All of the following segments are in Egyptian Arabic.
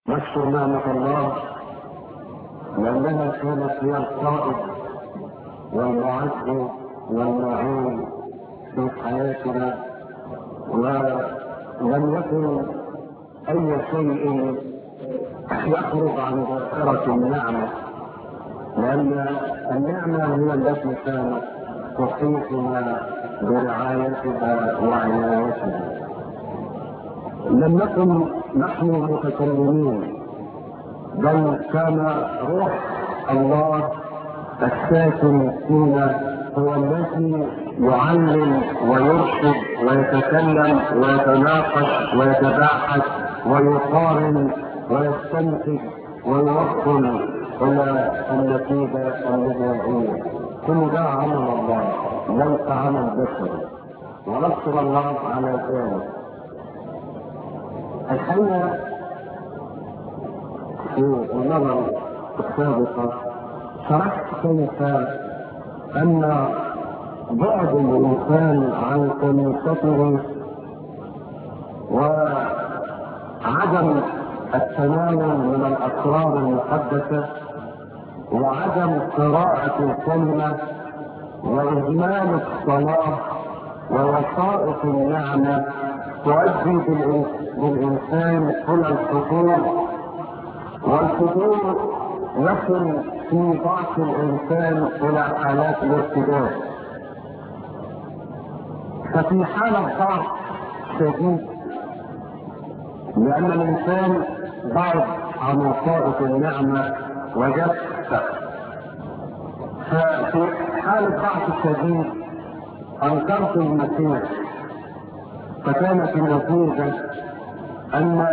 نشكر نعمة الله لأنها كانت هي القائد والمعز والمعين في حياتنا ولم يكن أي شيء يخرج عن ذاكرة النعمة لأن النعمة هي التي كانت تحيطنا برعايتها وعنايتها لم نكن نحن متكلمين بل كان روح الله الساكن فينا هو الذي يعلم ويرشد ويتكلم ويتناقش ويتباحث ويقارن ويستنتج ويوصل الى النتيجه النهائيه كل ده عمل الله ليس عمل بشري ونشكر الله على ذلك الحقيقه في النظر السابقه شرحت كيف ان بعد الانسان عن كنيسته وعدم التناول من الاسرار المقدسه وعدم قراءه الكلمه واهمال الصلاه ووسائط النعمه تؤدي بالانسان الى الفتور والفتور يصل في ضعف الانسان الى حالات الارتداد ففي حالة ضعف شديد لأن الإنسان بعد عن وسائط النعمة وجد ففي حالة ضعف شديد أنكرت المسيح فكانت النتيجة أن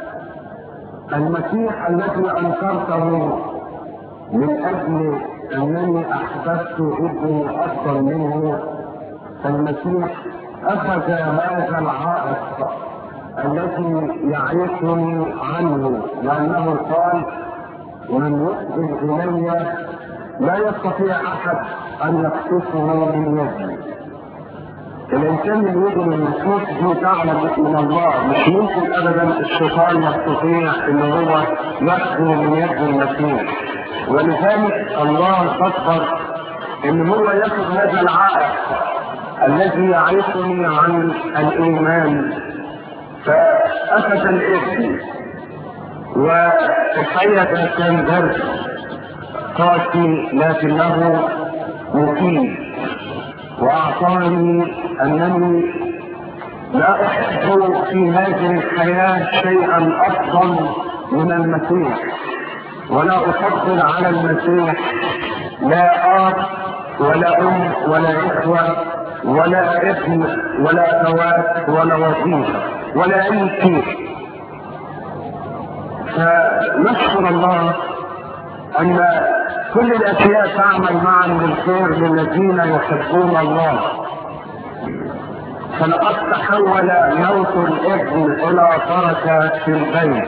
المسيح الذي أنكرته من أجل أنني أحببت ابني أفضل منه فالمسيح أخذ هذا العائق الذي يعيشني عنه لأنه قال من يقبل إلي لا يستطيع أحد أن يخطفه من يدي الإنسان اللي يجي من النصوص دي تعلم من الله مش ممكن أبدا الشيطان يستطيع إن هو يأخذ من يد المسيح ولذلك الله قدر إن هو ياخذ هذا العائق الذي يعيقني عن الإيمان فأخذ الإثم والحقيقة كان درس قاسي لكنه مفيد وأعطاني أنني لا أحب في هذه الحياة شيئا أفضل من المسيح ولا أفضل على المسيح لا آب ولا أم ولا إخوة ولا ابن ولا أخوات ولا وظيفة ولا أي شيء فنشكر الله أن كل الأشياء تعمل معا بالخير للذين يحبون الله فلقد تحول موت الابن إلى بركة في البيت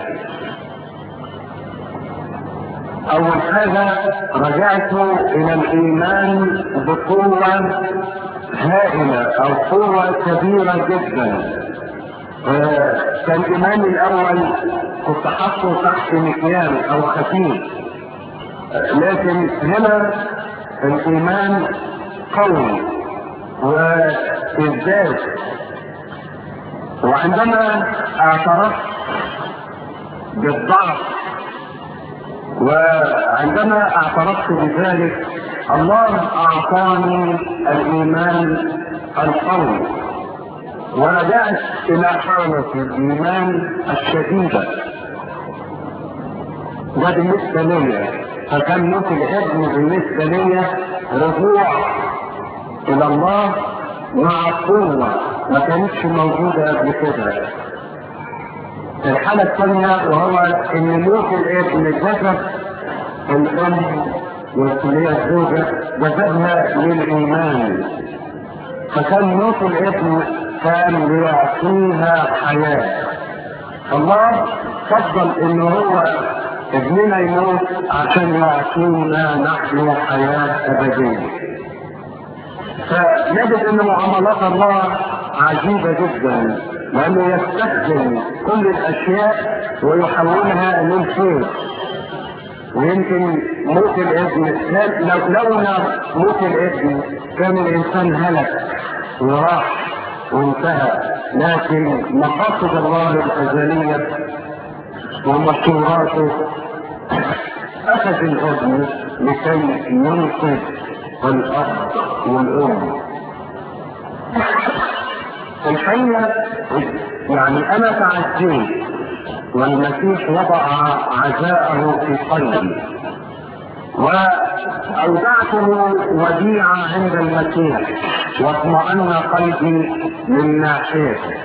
أول حاجة رجعت إلى الإيمان بقوة هائلة أو قوة كبيرة جدا كان إيماني الأول كنت حاطه تحت مكيال أو خفيف لكن هنا الإيمان قوي وازداد وعندما اعترفت بالضعف وعندما اعترفت بذلك الله اعطاني الايمان القوي ورجعت الى حالة الايمان الشديدة ده بالنسبة لي فكان ممكن الابن بالنسبة لي رجوع الى الله مع قوة ما كانتش موجودة قبل كده الحالة الثانية وهو ان موت الابن جذب الام والكلية الزوجة جذبها للايمان فكان موت الابن كان ليعطيها حياة الله فضل ان هو ابننا يموت عشان يعطينا نحن حياة ابدية فنجد ان معاملات الله عجيبة جدا لانه يستخدم كل الاشياء ويحولها للخير ويمكن موت الابن كان لو لولا موت الابن كان الانسان هلك وراح وانتهى لكن مقاصد الله الازليه ومشوراته اخذ الابن لكي ينقذ الاب والام الحقيقه يعني انا تعزيت والمسيح وضع عزاءه في قلبي واودعته وديعه عند المسيح واطمأن قلبي من ناحيته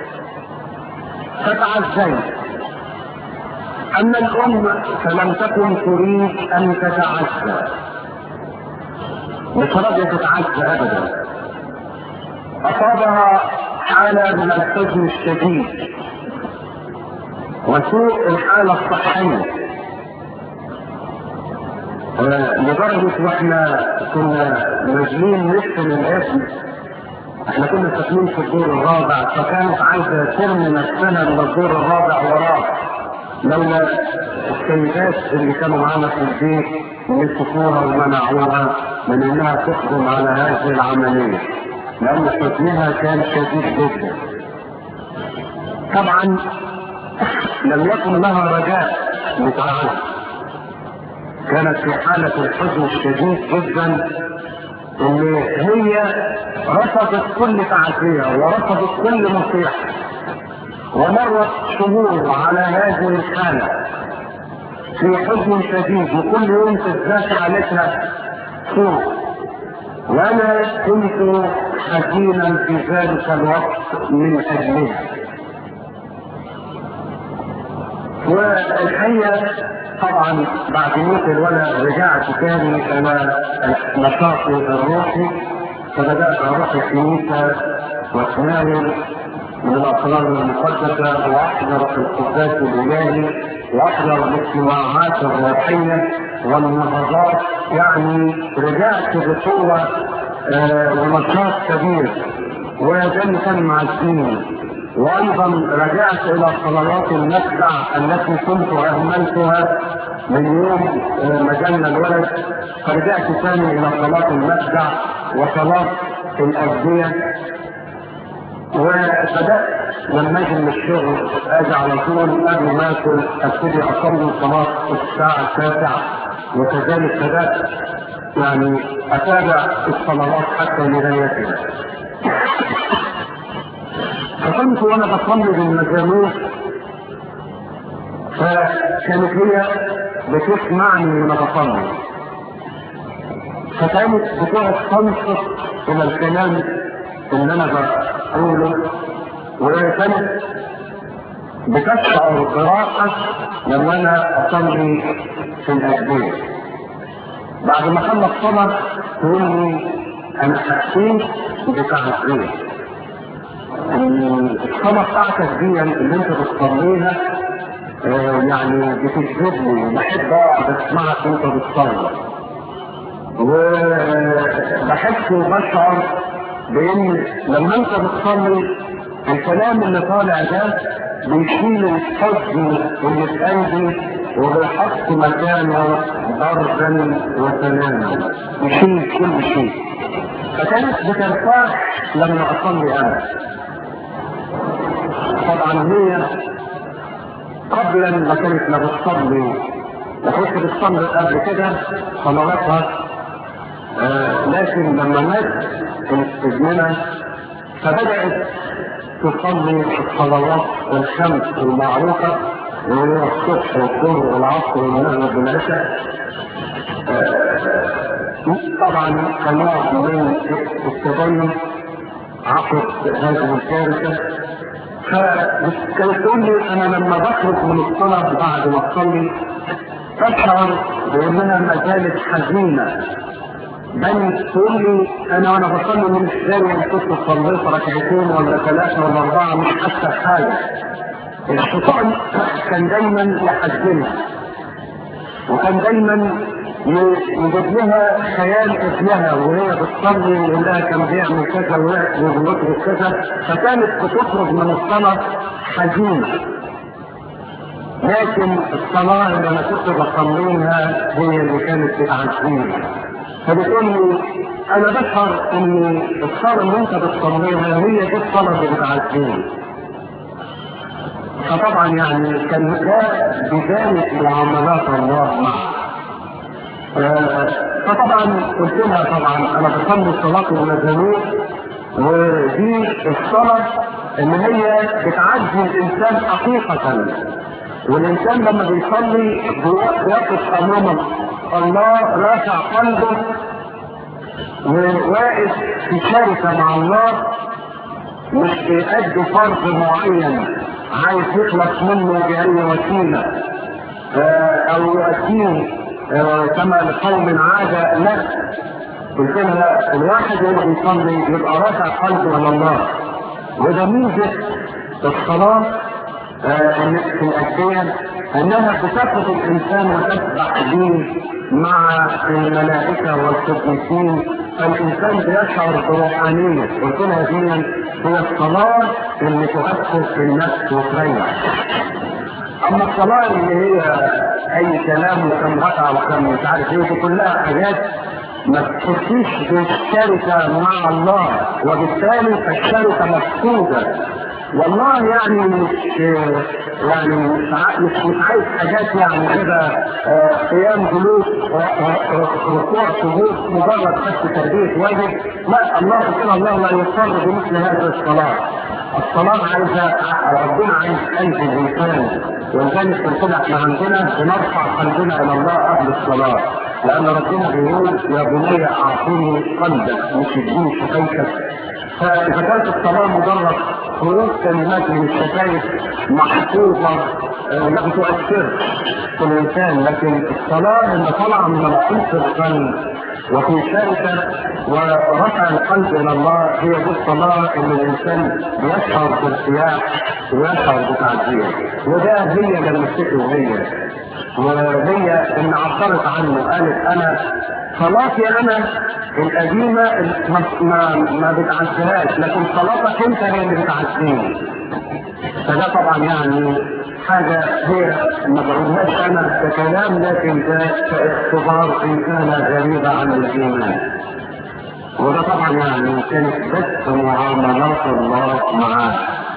فتعزيت اما الام فلم تكن تريد ان تتعزى مش راضيه تتعزى ابدا اصابها حاله من الحزن الشديد وسوء الحالة الصحية لدرجة واحنا كنا نازلين نقفل الاسم احنا كنا ساكنين في الدور الرابع فكانت عايزة ترمي نفسنا من الدور الرابع وراه لولا السيدات اللي كانوا معانا في البيت مسكوها ومنعوها من انها تقدم على هذه العملية لان حزنها كان شديد جدا طبعا لم يكن لها رجاء لتعالى كانت في حالة الحزن الشديد جدا ان هي رفضت كل تعزية ورفضت كل نصيحة ومرت شهور على هذه الحالة في حزن شديد وكل يوم تزداد حالتها سوء وانا كنت حزينا في ذلك الوقت من اجلها والحقيقة طبعا بعد موت الولد رجعت تاني الى نشاطي الروحي فبدأت اروح الكنيسة واتناول من الاسرار المقدسة واحضر في القداس الالهي واحضر الاجتماعات الروحية والنهضات يعني رجعت بقوة آه ونشاط كبير وده اللي كان مع السنين وايضا رجعت الى صلوات المتبع التي كنت اهملتها من يوم مجلنا الولد فرجعت ثاني الى صلاة المتبع وصلاة الأجزية وبدأت لما اجي من الشغل اجي على طول قبل ما اكل ابتدي اصلي صلاة الساعة التاسعة وكذلك بدأت يعني اتابع الصلوات حتى نهايتها فكنت وانا بصلي بالمجاميع فكانت هي بتسمعني وانا بصلي فكانت بتقعد تنصت الى الكلام اللي انا بقوله وكانت بتشعر براحة لما انا اصلي في الأجبية بعد ما خلص صلاة تقول لي انا حسيت بتعزية الصلاة بتاعتك دي اللي انت بتصليها آه يعني بتجذبني بحب اقعد اسمعك وانت بتصلي وبحس وبشعر بان لما انت بتصلي الكلام اللي طالع ده بيشيل الحزن اللي في قلبي وبيحط مكانه بردا وسلاما يشيل كل شيء فكانت بترتاح لما اصلي انا طبعا هي قبل ما كانت لا بتصلي لا كنت بتصلي قبل كده صلواتها آه لكن لما مات ابننا فبدأت تصلي الصلوات الخمس المعروفة وهي الصبح والظهر والعصر والمغرب والعشاء آه طبعا كنوع من التدين عقب هذه الكارثة فكانت تقول لي انا لما بخرج من الصلاة بعد ما اصلي اشعر بانها ما زالت حزينة بل تقول لي انا وانا بصلي من الشارع كنت صليت ركعتين ولا ثلاثة ولا اربعة مش حتى حاجة الشيطان كان دايما يحزنها وكان دايما يجيب لها خيال ابنها وهي بتصلي ويقول لها كان بيعمل كذا ويغلط كذا فكانت بتخرج من الصلاه حزينه لكن الصلاه اللي انا كنت بصليها هي اللي كانت بتعزيني فبتقول لي انا بشعر ان الصلاه اللي انت بتصليها هي دي الصلاه اللي بتعزيني فطبعا يعني كان ده بدايه معاملات الله معه فطبعا قلت لها طبعا انا بصلي الصلاه المدنيه ودي الصلاه ان هي بتعزي الانسان حقيقه والانسان لما بيصلي بيقف امام الله رافع قلبه وواقف في شركه مع الله مش بيأدي فرض معين عايز يخلص منه بأي وسيله او يؤديه كما لقوم عادة لا قلت لها الواحد وهو بيصلي يبقى رافع قلبه على الله وده ميزه الصلاه في الأديان أنها بتاخذ الإنسان وتسبح به مع الملائكة والقديسين فالإنسان بيشعر بروحانية قلت لها دي هي الصلاة اللي تؤثر في النفس وتريح اما الصلاه اللي هي اي كلام وكم ركعه وكم مش عارف ايه دي كلها حاجات ما تخشيش بالشركه مع الله وبالتالي فالشركه مفقوده والله يعني مش يعني مش مش, مش عايز حاجات يعني كده قيام جلوس ركوع سجود مجرد بس تربيه واجب لا الله سبحانه الله لا يضطر بمثل هذه الصلاه الصلاة عايزة ربنا عايز قلب الإنسان ولذلك كده احنا عندنا بنرفع قلبنا إلى الله قبل الصلاة لأن ربنا بيقول يا بني أعطيني قلبك مش اديني شفايفك فإذا كانت الصلاة مجرد خروج كلمات من الشفايف محفوظة ما بتؤثرش في الإنسان لكن الصلاة اللي طالعة من القلب القلب وفي شركة ورفع القلب إلى الله هي دي الصلاة اللي الإنسان بيشعر بارتياح ويشعر بتعزية وده هي اللي نفسته هي وهي اللي عبرت عنه قالت أنا صلاتي أنا القديمة ما ما, ما بتعزيهاش لكن صلاتك أنت هي اللي بتعزيني فده طبعا يعني حاجة هي ما بقولهاش أنا ككلام لكن ده كاختبار إن كان غريبة عن الإيمان. وده طبعا يعني كانت بس معاملات الله معاه.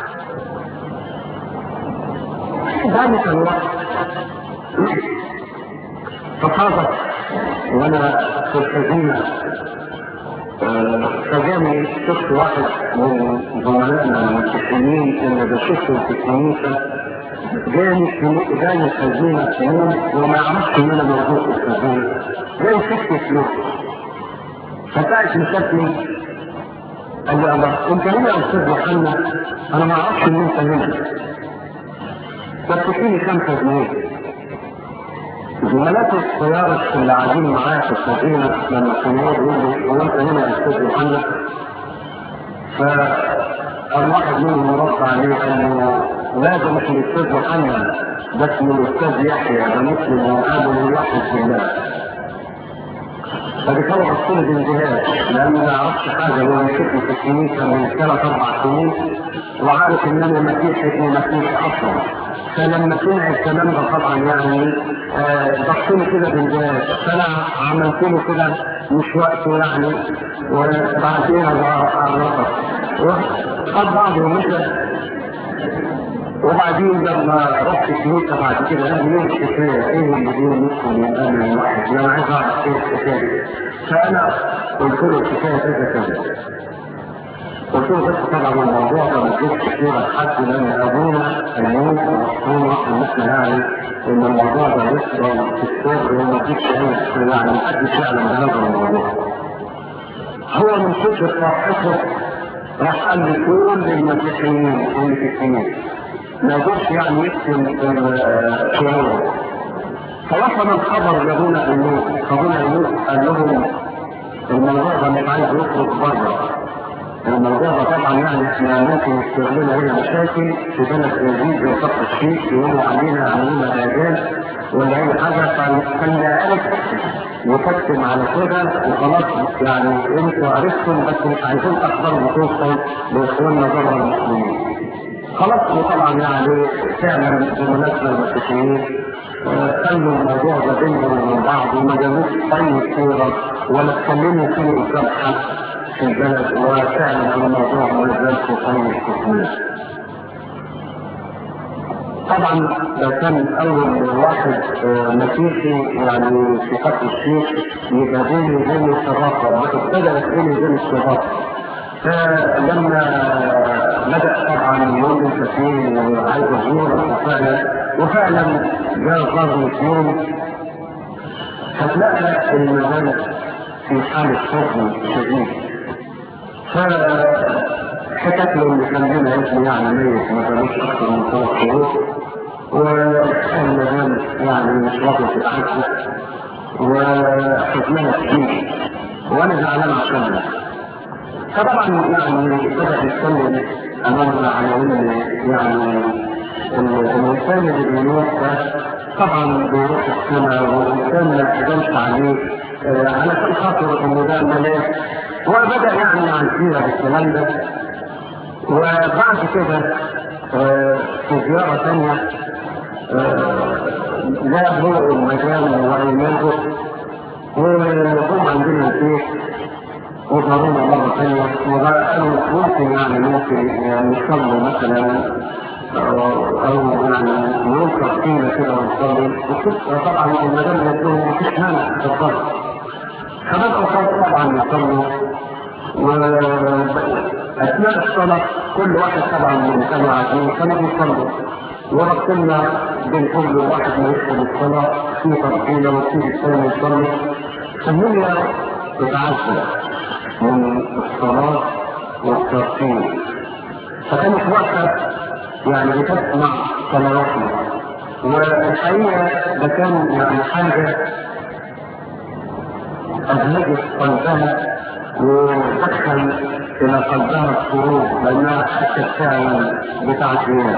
ذلك الوقت فصادت وانا في الخزينة فجاني شفت واحد من زملائنا المسيحيين اللي بشوفهم في الكنيسة جاني في جاني الخزينة في يوم وما يعرفش ان انا موجود في الخزينة جاني شفت فلوس فسألت مشاكلي قال لي الله انت هنا يا استاذ يوحنا انا ما اعرفش ان انت هنا بس فيني خمسة جنيه زملات السيارة اللي قاعدين معايا في السفينة لما كانوا يقولوا لي هو انت هنا يا استاذ يوحنا فقال واحد منهم رد عليه قال له لا ده مش الاستاذ يوحنا ده اسمه الاستاذ يحيى ده مسلم وآمن ويوحد بالله فبالتالي بصير بانتهاك لان ما يعرفش حاجه هو يشوفني في الكنيسه من ثلاث اربع سنين وعارف ان انا مسيحي ابن مسيحي اصلا فلما سمع الكلام ده طبعا يعني بصيني كده بانتهاك فانا عملت له كده مش وقته يعني وبعدين عرفت خد بعضه ومشى وبعدين لما رحت الكنيسة بعد كده قال لي ايه الحكاية؟ ايه اللي بيقول مسلم يقابل الواحد؟ انا عايز اعرف ايه الحكاية؟ فانا قلت له الحكاية كذا كذا. قلت له بس طبعا الموضوع ده ما فيش كتير لحد لان ابونا الموت وحكومة ومثل يعني ان الموضوع ده لسه في السر وما فيش يعني ما حدش يعلم بهذا الموضوع. هو من كتر فرحته راح قال لي كل المسيحيين اللي في الكنيسة ما يقدرش يعني يكتم شعوره فوصل الخبر لابونا ايوب ابونا ايوب قال لهم الموضوع ده مش عايز يخرج بره الموضوع ده طبعا يعني احنا ممكن يصير لنا هنا مشاكل في بلد جديد زي فقر الشيخ يقولوا علينا عملنا اعجاز ولا اي حاجه فكان عارف يكتم على كده وخلاص يعني انتوا عرفتم بس مش عايزين اخبار بتوصل لاخواننا بره المسلمين. خلاص وطبعا يعني فعلا بمناسبه المسيحيين خلوا الموضوع ده بينهم وبين بعض وما جابوش اي صوره ولا اتكلموا فيه قدام حد في البلد وفعلا الموضوع ما زال في قيم التصوير. طبعا ده كان اول واحد مسيحي يعني في قتل الشيخ يبقى بيني وبين الشرافه ابتدأت بيني وبين الشرافه فلما بدأ طبعا يوم الكثير وعايز ازوره وفعلا وفعلا جاء قرن يوم فتلاقى المدام في حالة حزن شديد فحكت له اللي كان هنا اسمه يعني ميت ما كانوش اكثر من ثلاث شهور والمدام يعني مش راضية تتعذب وحزنها كتير وانا زعلان عشانها فطبعا يعني بدأ يتكلم امامنا على ان يعني الانسان اللي بيموت ده طبعا بيروح السماء والانسان ما يحزنش عليه على كل خاطر انه ده ملاك وبدا يعني يعزيها بالكلام ده وبعد كده في زياره ثانيه جابوا المكان وعيناته وهم عندنا البيت وضرونا مرة ثانية وقالوا ممكن يعني ممكن يعني نصلي مثلا او يعني ننكر فينا كده ونصلي وكنت طبعا المدام قالت لهم مفيش مانع تفضل فبدأوا طبعا يصلوا واثناء الصلاة كل واحد طبعا من كانوا عايزين كانوا بيصلوا وربنا بين كل واحد ما يدخل الصلاة في ترحيلة وفي الثاني يصلي فهي تتعذب من الصلاة والترحيل فكانت وقتها يعني بتسمع صلواتنا والحقيقة ده كان يعني حاجة أزهجت قلبها ودخل إلى قلبها السرور لأنها حتى فعلا بتعزيات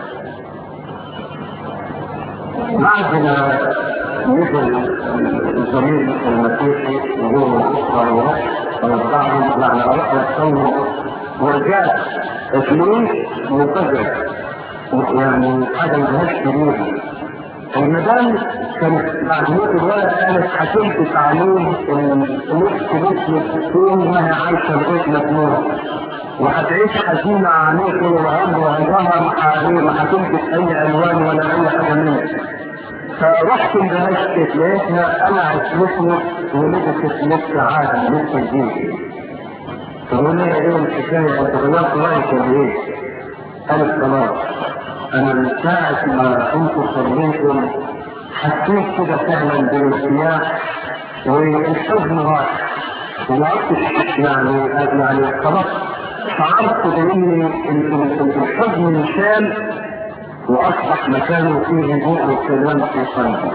بعد ما نزل الزميل المسيحي وهو الأسرة ووضعهم يعني رحلة صوم ورجعت فلوس مفاجأة يعني حاجة ملهاش كبيرة المدام كانت بعد موت الولد قالت حكمت تعليم الفلوس فلوس تكون ما هي عايشة لغاية ما تموت وهتعيش حزينة عليه طول العمر وعمرها ما حكمتش أي ألوان ولا أي حاجة منها فرحت اندهشت لقيتها قلعت لسنة ولبست لسه عادي لسه جديد فقول لها ايه الحكاية انت غيرت رأيك ولا ايه؟ قالت خلاص انا من ساعة ما كنت صليتم حسيت كده فعلا بالارتياح والحزن راح وما عدتش يعني يعني خلاص شعرت بان الحزن انشال واصبح مكانه فيه هدوء والسلام في قلبي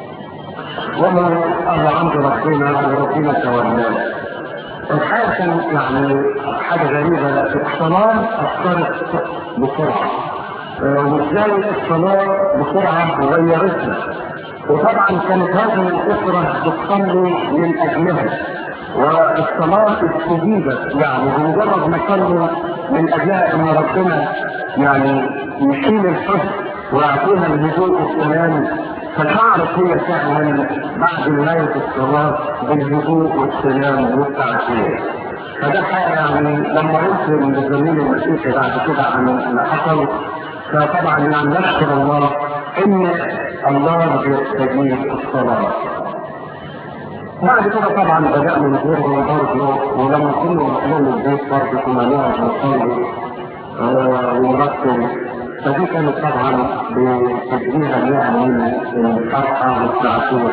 وما الله عند ربنا وربنا تولاه الحقيقه كان يعني حاجه غريبه الصلاه اثرت بسرعه وازاي الصلاه بسرعه غيرتنا وطبعا كانت هذه الاسره بتصلي من اجلها والصلاه استجيبت يعني بمجرد ما صلوا من اجلها ان ربنا يعني يشيل الحزن ويعطينا الهدوء والسلام فشعرت هي فعلا بعد نهاية الصلاة بالهدوء والسلام والتعزية فده حاجة يعني لما قلت للزميل المسيحي بعد كده عن اللي حصل فطبعا يعني نشكر الله ان الله بيستجيب الصلاة بعد كده طبعا بدأنا نزورهم برضه ولما كنا نقوم البيت برضه كنا نقعد نصلي ونرتب فدي كانت طبعا بتديها يعني من الفرحة والتعطيل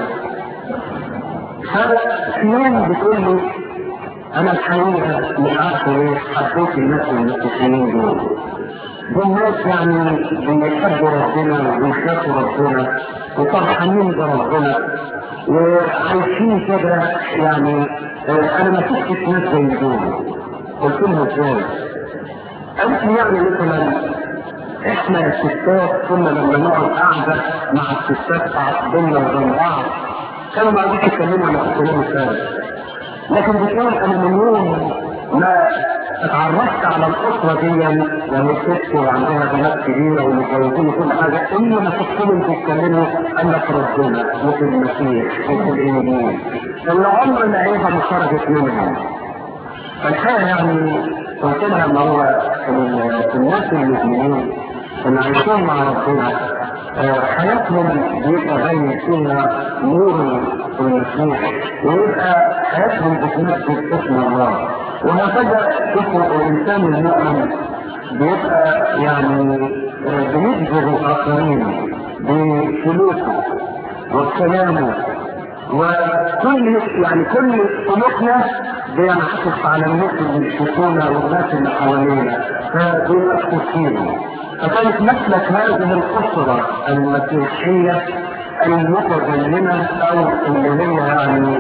ففي يوم بتقول لي أنا الحقيقة مش عارفة ليه حبيت الناس المسيحيين دول دول ناس يعني بيحبوا ربنا وبيخافوا ربنا وفرحانين بربنا وعايشين كده يعني انا ما شفتش ناس زي دول قلت لها ازاي؟ قالت لي يعني مثلا احنا الستات كنا لما نقعد قاعده مع الستات بينا وبين بعض كانوا ما عادش يتكلموا عن الكلام الثاني لكن بتقول انا من يوم ما اتعرفت على الاسره دي يعني ست وعندها بنات كبيره ومتجوزين وكل حاجه اني ما شفتهم بيتكلموا الا في ربنا وفي المسيح وفي الانجيل اللي عمر ما عيبها ما خرجت منهم فالحقيقه يعني قلت لها ما هو الناس المؤمنين اللي عايشين مع ربنا حياتهم بيبقى غير فيها نور المسيح ويبقى حياتهم بتمثل اسم الله وهكذا اسم الانسان المؤمن بيبقى يعني بيجذب الاخرين بسلوكه وكلامه وكل يعني كل سلوكنا بينعكس على الناس اللي بيشوفونا والناس اللي حوالينا فبينقصوا فيهم فكانت مسلك هذه الاسره المسيحيه المتدينه او اللي هي يعني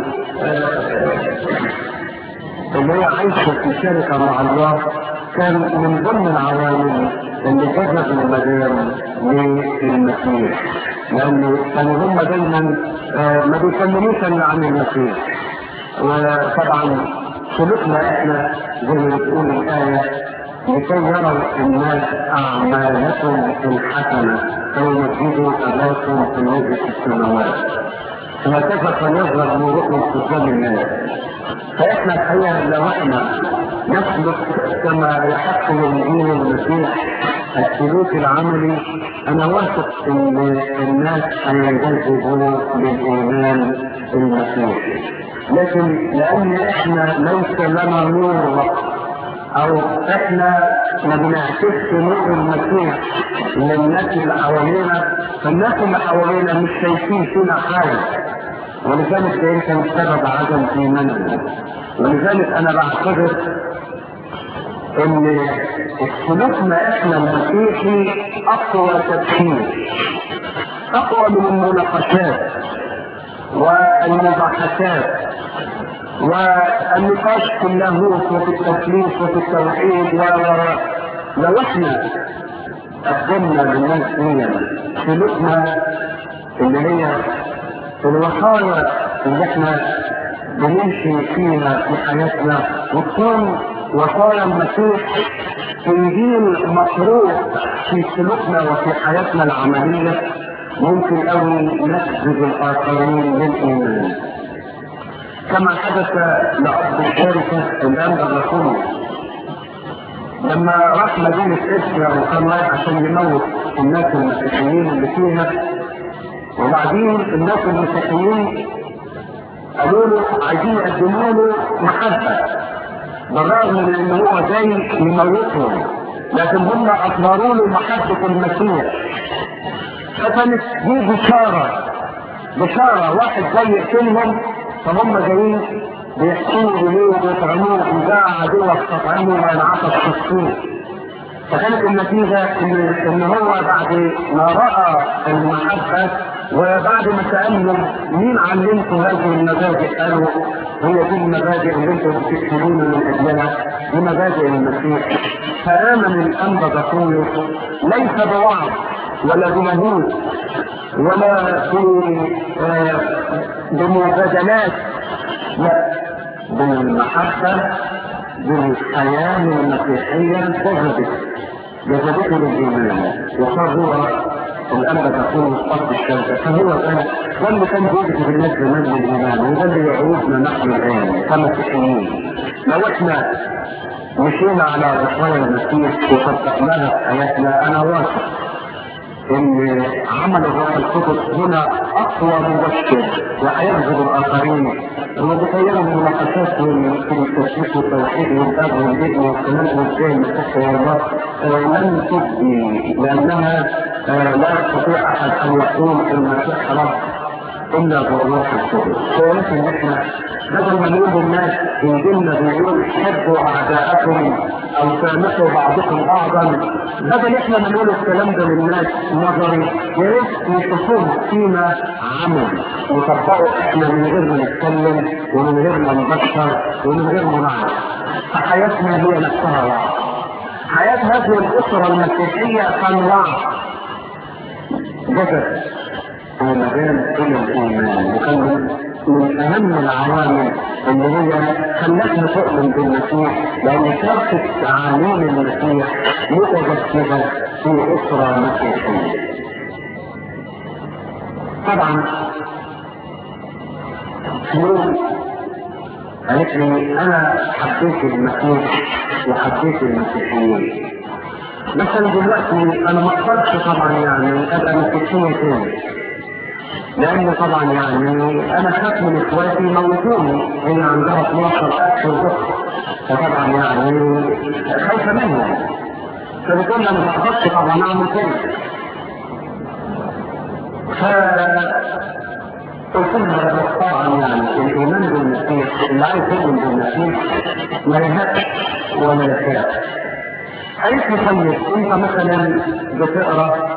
اللي هي عايشه في شركه مع الله كان من ضمن العوامل اللي جذب المدام للمسيح لان كانوا هم دايما ما بيكلموش الا عن المسيح وطبعا سلوكنا احنا زي ما بتقول الايه لكي يرى الناس اعمالكم الحسنه فيمجدوا اباكم الذي في السماوات هكذا فليظهر نوركم قدام الناس فاحنا الحقيقه لو احنا نسلك كما يحق لدين المسيح السلوك العملي انا واثق ان الناس هينجذبوا للايمان المسيحي لكن لان احنا ليس لنا نور او احنا ما بنعكسش نور المسيح للناس اللي حوالينا فالناس اللي حوالينا مش شايفين فينا حاجه ولذلك ده كان سبب عدم ايماننا ولذلك انا بعتبر ان سلوكنا احنا المسيحي اقوى تفكير اقوى من المناقشات والمباحثات والنقاش في اللاهوت وفي التثليث وفي التوحيد و لو احنا قدمنا للناس دي سلوكنا اللي هي الوصايا اللي احنا بنمشي فيها في حياتنا وتكون وصايا المسيح انجيل مشروع في سلوكنا وفي حياتنا العمليه ممكن قوي نجذب الاخرين للايمان كما حدث لأب الشركة الآن الرسول لما راح مدينة إسرا وكان رايح عشان يموت الناس المسيحيين اللي فيها وبعدين الناس المسيحيين قالوا له عايزين يقدموا له محبة بالرغم من ان هو جاي يموتهم لكن هم اظهروا له محبة المسيح فكانت دي بشارة بشارة واحد جاي يقتلهم فهم جايين بيحكموا اليه وبيطعموه وده عدوك تطعمه وينعطف في السوق فكانت النتيجة ان ان هو بعد ما رأى المحبة وبعد ما سألهم مين علمكم هذه المبادئ قالوا هي دي المبادئ اللي انتم بتكتبون من اجلها دي مبادئ المسيح فآمن الأنبا بطول ليس بوعظ ولا بمهود ولا آه بمبادلات لا بالمحبة بالحياة المسيحية جذبت جذبته للإيمان وصار هو الأنبا تكون قصد الشركة فهو ده ده اللي كان بيجذب الناس زمان للإيمان وده اللي يعودنا نحن الآن كمسيحيين لو احنا مشينا على وصايا المسيح وطبقناها في حياتنا أنا واثق ان عمل الروح القدس هنا اقوى مبشر وهيجذب الاخرين وبتخيلوا من المناقشات في التشريك والتوحيد والباب والبيت والكلام والجاي المسيح والله لن تبدي لانها لا يستطيع احد ان يقول المسيح رب الا بالروح القدس ولكن احنا بدل ما نقول للناس ان ديننا بيقول حبوا اعداءكم او سامحوا بعضكم بعضا بدل احنا ما نقول الكلام ده للناس نظري يا ريت يشوفوه فينا عمل وطبقوا احنا من غير ما نتكلم ومن غير ما نبشر ومن غير ما نعرف فحياتنا هي نفسها وعظ حياة هذه الأسرة المسيحية كان وعظ جسد ومجال إلى الإيمان وكان من أهم العوامل اللي هي خلتنا تؤمن بالمسيح لأن كافة تعاليم المسيح متجسدة في أسرة مسيحية. طبعا يوم قالت لي أنا حبيت المسيح وحبيت المسيحيين. مثلا دلوقتي أنا ما أقدرش طبعا يعني أبقى مسيحية تاني. لان طبعا يعني انا خاف من اخواتي موتوني هي عندها 12 اخ واخت فطبعا يعني خايفه منهم فبتقول انا ما اقدرش طبعا اعمل كده ف قلت لها طبعا يعني الايمان بالمسيح اللي عايز يؤمن بالمسيح لا يهاب ولا يخاف قالت لي طيب انت مثلا بتقرا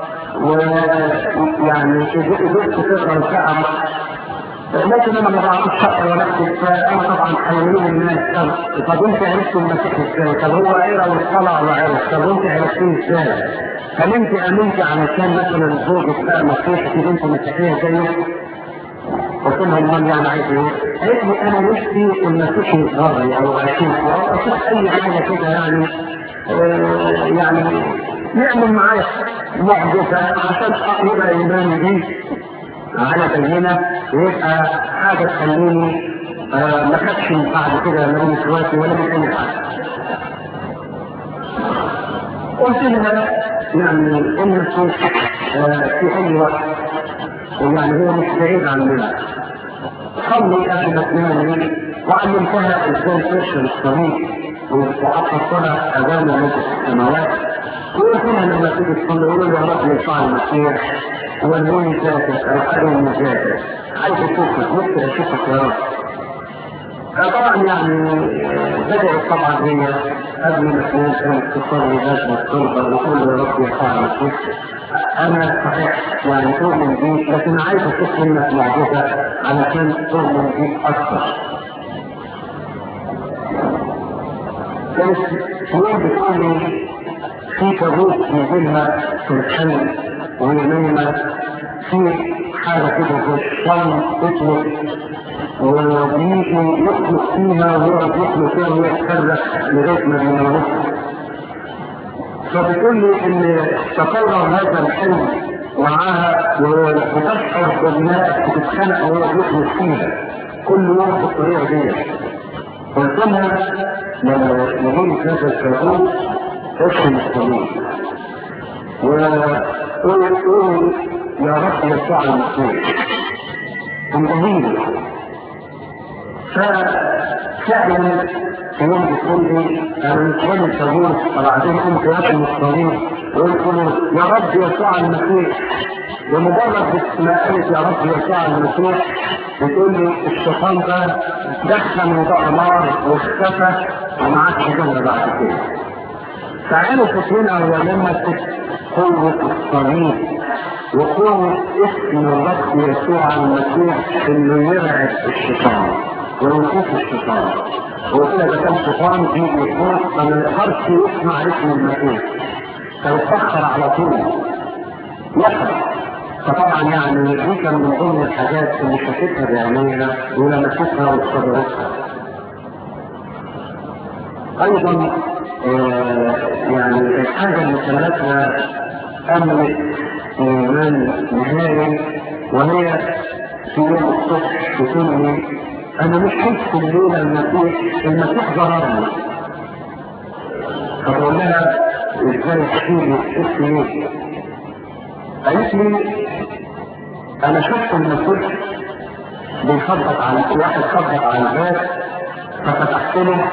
ويعني قدرت تقرا الشعر لكن انا ما بعرفش اقرا ولا اكتب فانا طبعا حيوانين الناس طب انت عرفت المسيح ازاي؟ طب هو قرا واطلع وعرف طب انت عرفتيه ازاي؟ هل انت امنتي علشان مثلا زوجك بقى مسيحي تبقى انت مسيحيه زيه؟ قلت لها امال يعني عايز ايه؟ قالت لي انا نفسي المسيح يظهر لي او اشوف او اشوف اي حاجه كده يعني آه يعني يعمل معايا معجزة عشان يبقى إيماني دي على بينة ويبقى حاجة تخليني آه ما خدش بعد كده لا من اخواتي ولا من أي حاجة. قلت لها يعني المسيح آه في أي وقت يعني هو مش بعيد عننا. صلي قبل ما تنامي وعلمتها ازاي ترسل الطريق وحطت لها اذان ملك السماوات وقلت لها لما تيجي تصلي قولوا يا رب يرفع المسيح ولوني ذاتك او حرمني ذاتك عايز اشوفك نفسي اشوفك يا رب طبعا يعني بدأت طبعا هي قبل ما تنام كانت تصلي لازم التربة وتقول يا رب يرفع المسيح انا صحيح يعني اؤمن بيك لكن عايز اشوف منك معجزه علشان تؤمن بيك اكثر. كانت يوم بتقول لي في كابوس يجيلها في الحلم وهي نايمه في حاجه كده زي الشم تطلق وبيجي يخلق فيها ويقعد يخلق فيها ويتحرك لغايه ما بيموتها. فبتقول لي ان تكرر هذا الحلم معاها وتشعر بالناس بتتخانق وهي بيخلص فيها كل يوم بالطريقه دي قلت لها لما نقول هذا الكابوس اشرب الصليب وقول قول يا رب يسوع المسيح انتهيني ففعلا في يوم بتقول لي انا من كلام الكابوس وبعدين قمت اكل الصليب وقلت له يا رب يسوع المسيح بمجرد ما قالت يا رب يسوع المسيح بتقول لي الشيطان ده دخل وبقى نار واختفى وما عادش جنة بعد كده. تعالوا فكرنا ولما قوة الصليب وقوة اسم الرب يسوع المسيح انه يرعب الشيطان ويوقف الشيطان. وكده ده كان شيطان يجي يفوق ما يقدرش يسمع اسم المسيح. فيتأخر على طول. يحرق فطبعا يعني دي كان من ضمن الحاجات اللي شافتها بعينيها ولمستها واستدركها. ايضا آه يعني الحاجه اللي خلتها املك ايمان نهائي وهي في يوم الصبح تقول لي انا مش شفت الليله المسيح المسيح ظهرني فبقول لها ازاي تحكي لي شفت ايه؟ قالت لي انا شفت المسيح بيخبط على واحد خبط على الباب ففتحت له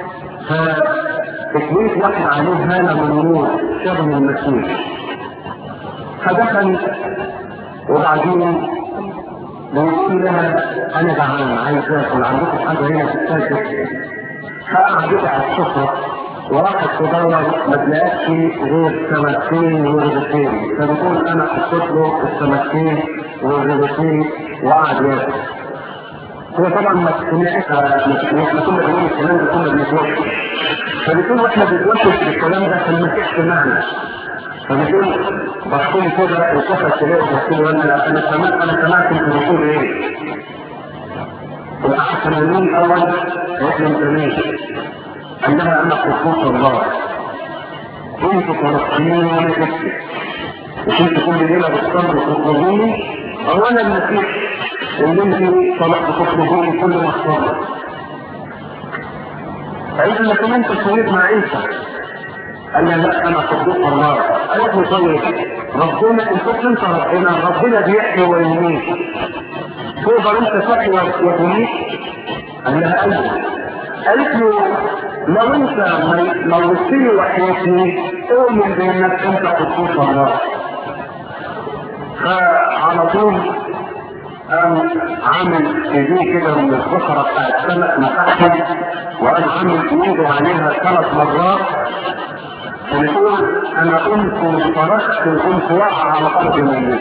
فاتنين واحد عليه هالة من نور شبه المسيح فدخل وبعدين بيقول لها انا جعان عايز اكل عندكم حاجه هنا في التاجر فقعدت على السفره وراحت تدور ما تلاقيش غير سمكتين ورغيفين فبتقول انا حطيت له السمكتين والرغيفين وقعد ياكل هو طبعا ما سمعت احنا كنا بنقول الكلام ده كنا بنتوقف فبتقول واحنا بنتوقف بالكلام ده فالمسيح سمعنا فبتقول بصوا كده الكفر تلاقي بصوا انا انا سمعت انا سمعت انتوا بتقولوا ايه؟ واحد ثمانين الاول قالت له انت مين؟ عندها انا خصوص الله كنت فلسطيني وانا جبتي وكنت كل ليله بالصبر تطلبوني اولا المسيح اللي انت طلعت تطلبوني كل ما الصبر فقلت لكن انت سويت مع عيسى قال لي لا انا صديق الله قالت له طيب ربنا انت انت ربنا ربنا بيحيي ويميت تقدر انت تحيي وتميت قال لها ايوه قالت له لو انت موتني وحياتي اؤمن بانك انت خصوص الله فعلى طول قام عامل ايديه كده من الصخرة بتاع السمك مسحهم وقام عامل ايده عليها ثلاث مرات بتقول انا قمت وصرخت وقمت واقع على ارض ميت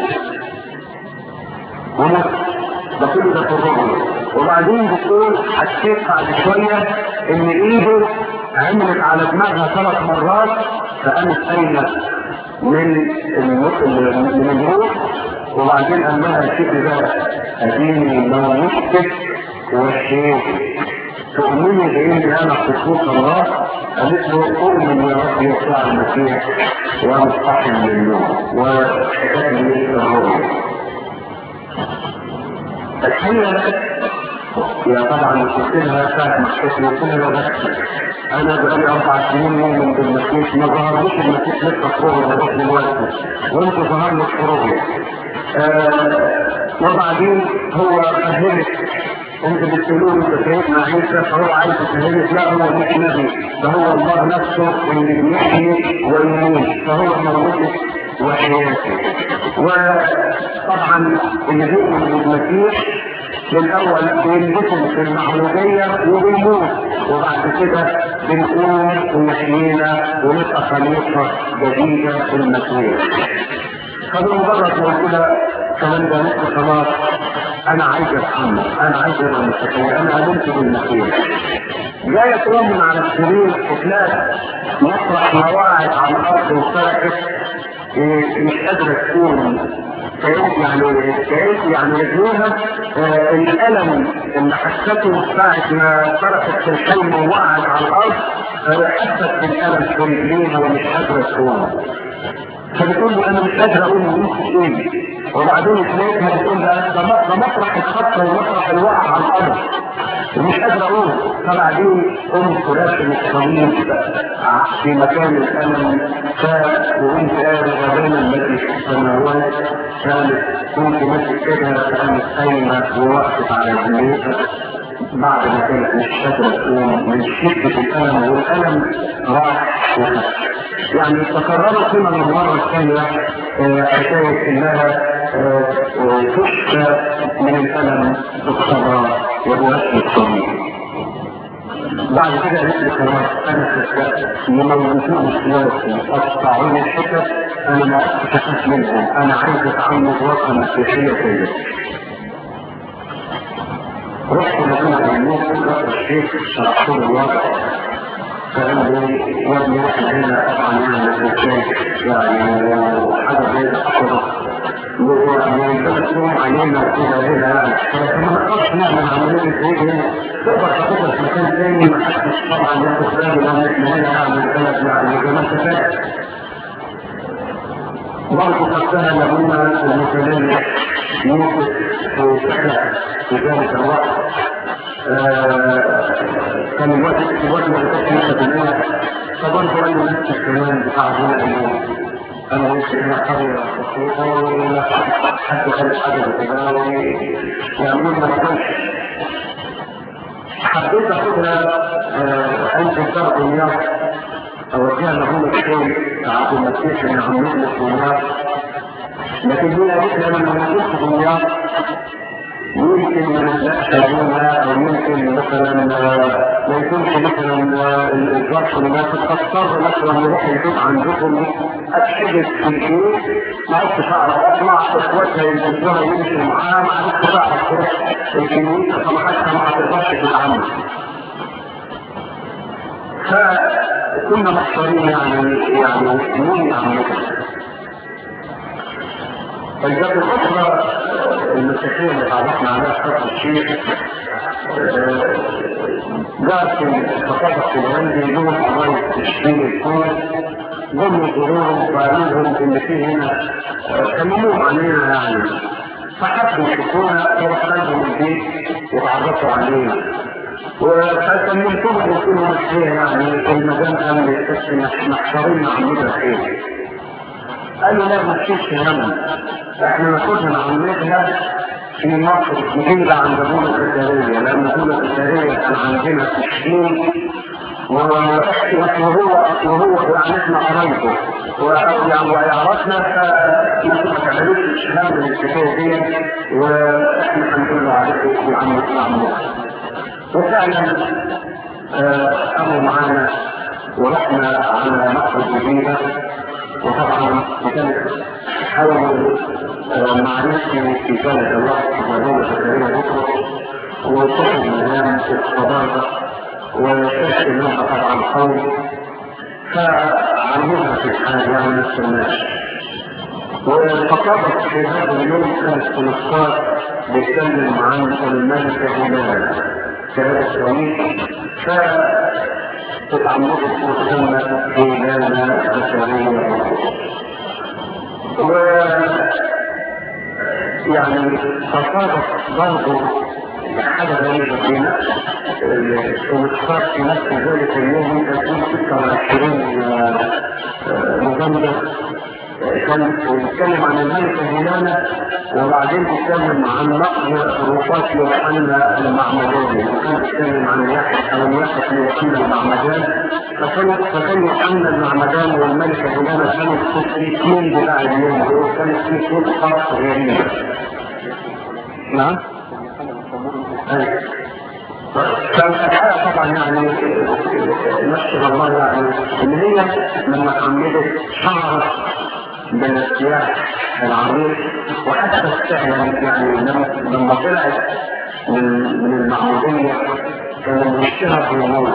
ومت ده كله ده في الرجل وبعدين بتقول حسيت بعد شويه ان ايده عملت على دماغها ثلاث مرات فقامت قايمه من من الروح وبعدين قال لها شوفي بقى اديني موتك وشيك تؤمني باني انا خصوص الله قالت له اؤمن يا رب يسوع المسيح ومستحي من النوم وحكايه لي الروح الحقيقه يا طبعا قلت لها ساعه ما حكيت قلت لها بس انا بقالي اربع سنين مؤمن بالمسيح ما ظهرليش المسيح لسه فروغ لغايه دلوقتي وانت ظهر لك فروغ آه وبعدين هو فهمك انت بتقولوا انت سيدنا عيسى فهو عايز يفهمك لا هو مش نبي ده هو الله نفسه اللي بيحيي ويموت فهو موتك وحياتك وطبعا اللي بيؤمن بالمسيح بالاول بينبسط في المعمودية وبيموت وبعد كده بنقوم ونحيينا ونبقى خليقة جديدة في المسيح فبمجرد ما كده الكلام ده نقطة خلاص انا عايز اتحمل انا عايز ابقى مستقيم انا امنت بالمسيح جاي تقوم من على السرير وتلاقي مطرح مواعيد على الارض وفرقت مش قادرة تكون كانت يعني كانت يعني رجليها آه الالم اللي حسته ساعة ما فرقت في الحلم ووقعت على الارض آه حست بالالم في رجليها ومش قادرة تقوم فبتقول له انا مش قادر اقول انت ايه وبعدين تلاقيها بتقول ده ده مطرح الخط ومطرح الوقع على الارض ومش قادر اقول فبعدين قمت راسم الصليب في مكان الالم وقمت قاعد غبانا الذي في السماوات كانت كنت ماسك ايدها كانت قايمه ووقفت على رجليها بعد ما كانت مش قادره تقوم من شده الالم والالم راح وخف يعني تكررت هنا المره الثانيه حكايه انها تشفى من الالم بالصلاه وبوجه الطبيب بعد كده قالت لي خلاص انا صدقت يموتون سياسي قطعوني الحتت انا ما استفدت منهم انا عايز اتعمد وطن مسيحيه كده رحت مدينه النور رحت الشيخ شرحت له الوضع فقال لي وابني واحد هنا طبعا يعني الانسان يعني حاجه زي ده ويعني بس علينا كده هنا فما نقدرش نعمل عمليه زي هنا تقدر تاخدها في مكان ثاني ما حدش طبعا ياخد باله لان احنا هنا يعني البلد يعني زي ما انت فاهم برضه خدتها لابونا المثالين يوسف وسحلة في ذلك الوقت كان الوقت الوقت اللي كانت لسه بنية فبرضه قال لي نفس الكلام بتاع هنا اليوم انا قلت هنا قرية خصوصا حتى كانت حاجة كده ويعملون ما كانش حبيت اخدها عند الدرب اليوم اوجهها لهم الشيء عبد المسيح اللي عم يخلص الناس لكن هي قلت لما ما نخلص الناس يمكن ما نبداش هنا او يمكن يمكن مثلا ما يكونش مثلا الظرف مناسب فاضطر مثلا يروح يشوف عندكم اتحدث في البيوت ما عرفتش اعرف اطلع اخواتها يلبسوها يمشي معاها ما عرفتش اعرف تروح الكنيسه فما حتى ما تقدرش تتعامل فكنا محصورين يعني يعني مين يعملها الجهة الأخرى المسيحية اللي تعرفنا عليها فترة الشيخ جاءت في الثقافة الهندي لهم قضايا تشكيل الكون جم يزوروهم وقالوا لهم إن في هنا كلموهم علينا يعني فحبوا يشوفونا فرحنا لهم البيت وتعرفوا علينا وكلمتهم قلت لهم الخير يعني المدام قال لي بس محشرين معمول الخير قالوا لا ما تشيلش هم احنا ناخدها نعملها في مصر جديدة عند دولة الإدارية لأن دولة الإدارية كان عندنا تشكيل وهو وهو يعني احنا قرايبه ويعرفنا فيمكن ما تعملوش الشهام من الحكاية دي واحنا هنقول له عليكم وعم نعملها وفعلا قاموا معانا ورحنا على مصر الجديدة وطبعا كانت حاولوا معرفتي في ذلك الوقت وهو زكريا بكر وصحوا المنام في الصداقة وشفت انها طبعا قوي فعلموها في الحال يعني ما استناش وفقدت في هذا اليوم كانت فلسطين بيتكلم عن الملكة هلال كانت الصومية ف تتعمقت وتسمى هلال بشرية و يعني فصادت برضه حاجة غريبة في نفس المختار في نفس ذلك اليوم يكون 26 نوفمبر كان بيتكلم عن الملكة هيلانا وبعدين بيتكلم عن نقل رفات يوحنا المعمداني وكان بيتكلم عن اليحيى او اليحيى يوحنا المعمدان فكان فكان يوحنا المعمدان والملكة هيلانا كانوا في اثنين بتاع اليوم دول كانت في صوت خاص غريب نعم كان الحقيقة طبعا يعني نشكر الله يعني ان هي لما حملت شعرت بالسياح العريض وحتى فعلا يعني لما طلعت من من المعمودية كان وشها في النور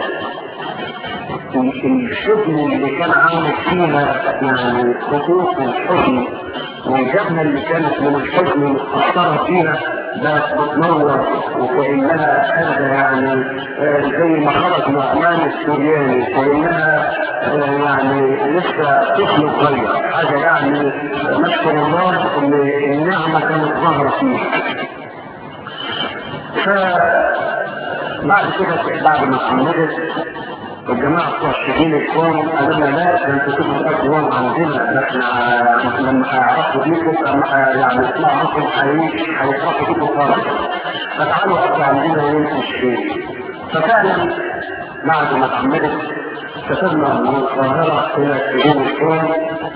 الحزن اللي كان عامل فيها يعني خطوط الحزن والجبهة اللي كانت من الحزن متأثرة فيها بقت بتنور وكأنها حاجة يعني زي ما خرج نعمان السورياني كأنها يعني لسه طفل صغير حاجة يعني نشكر الله ان النعمة كانت ظاهرة فيها فبعد كده بعد ما حمدت الجماعة بتوع الشهيد الكون قالوا لنا لا ده انتوا تبقوا الأكوان عندنا ده احنا لما هيعرفوا بيكم يعني يطلعوا لكم هيفرحوا بيكم خالص فتعالوا أكتر عندنا يوم الشهيد ففعلا بعد ما اتعمدت سافرنا من القاهرة إلى شهيد الكون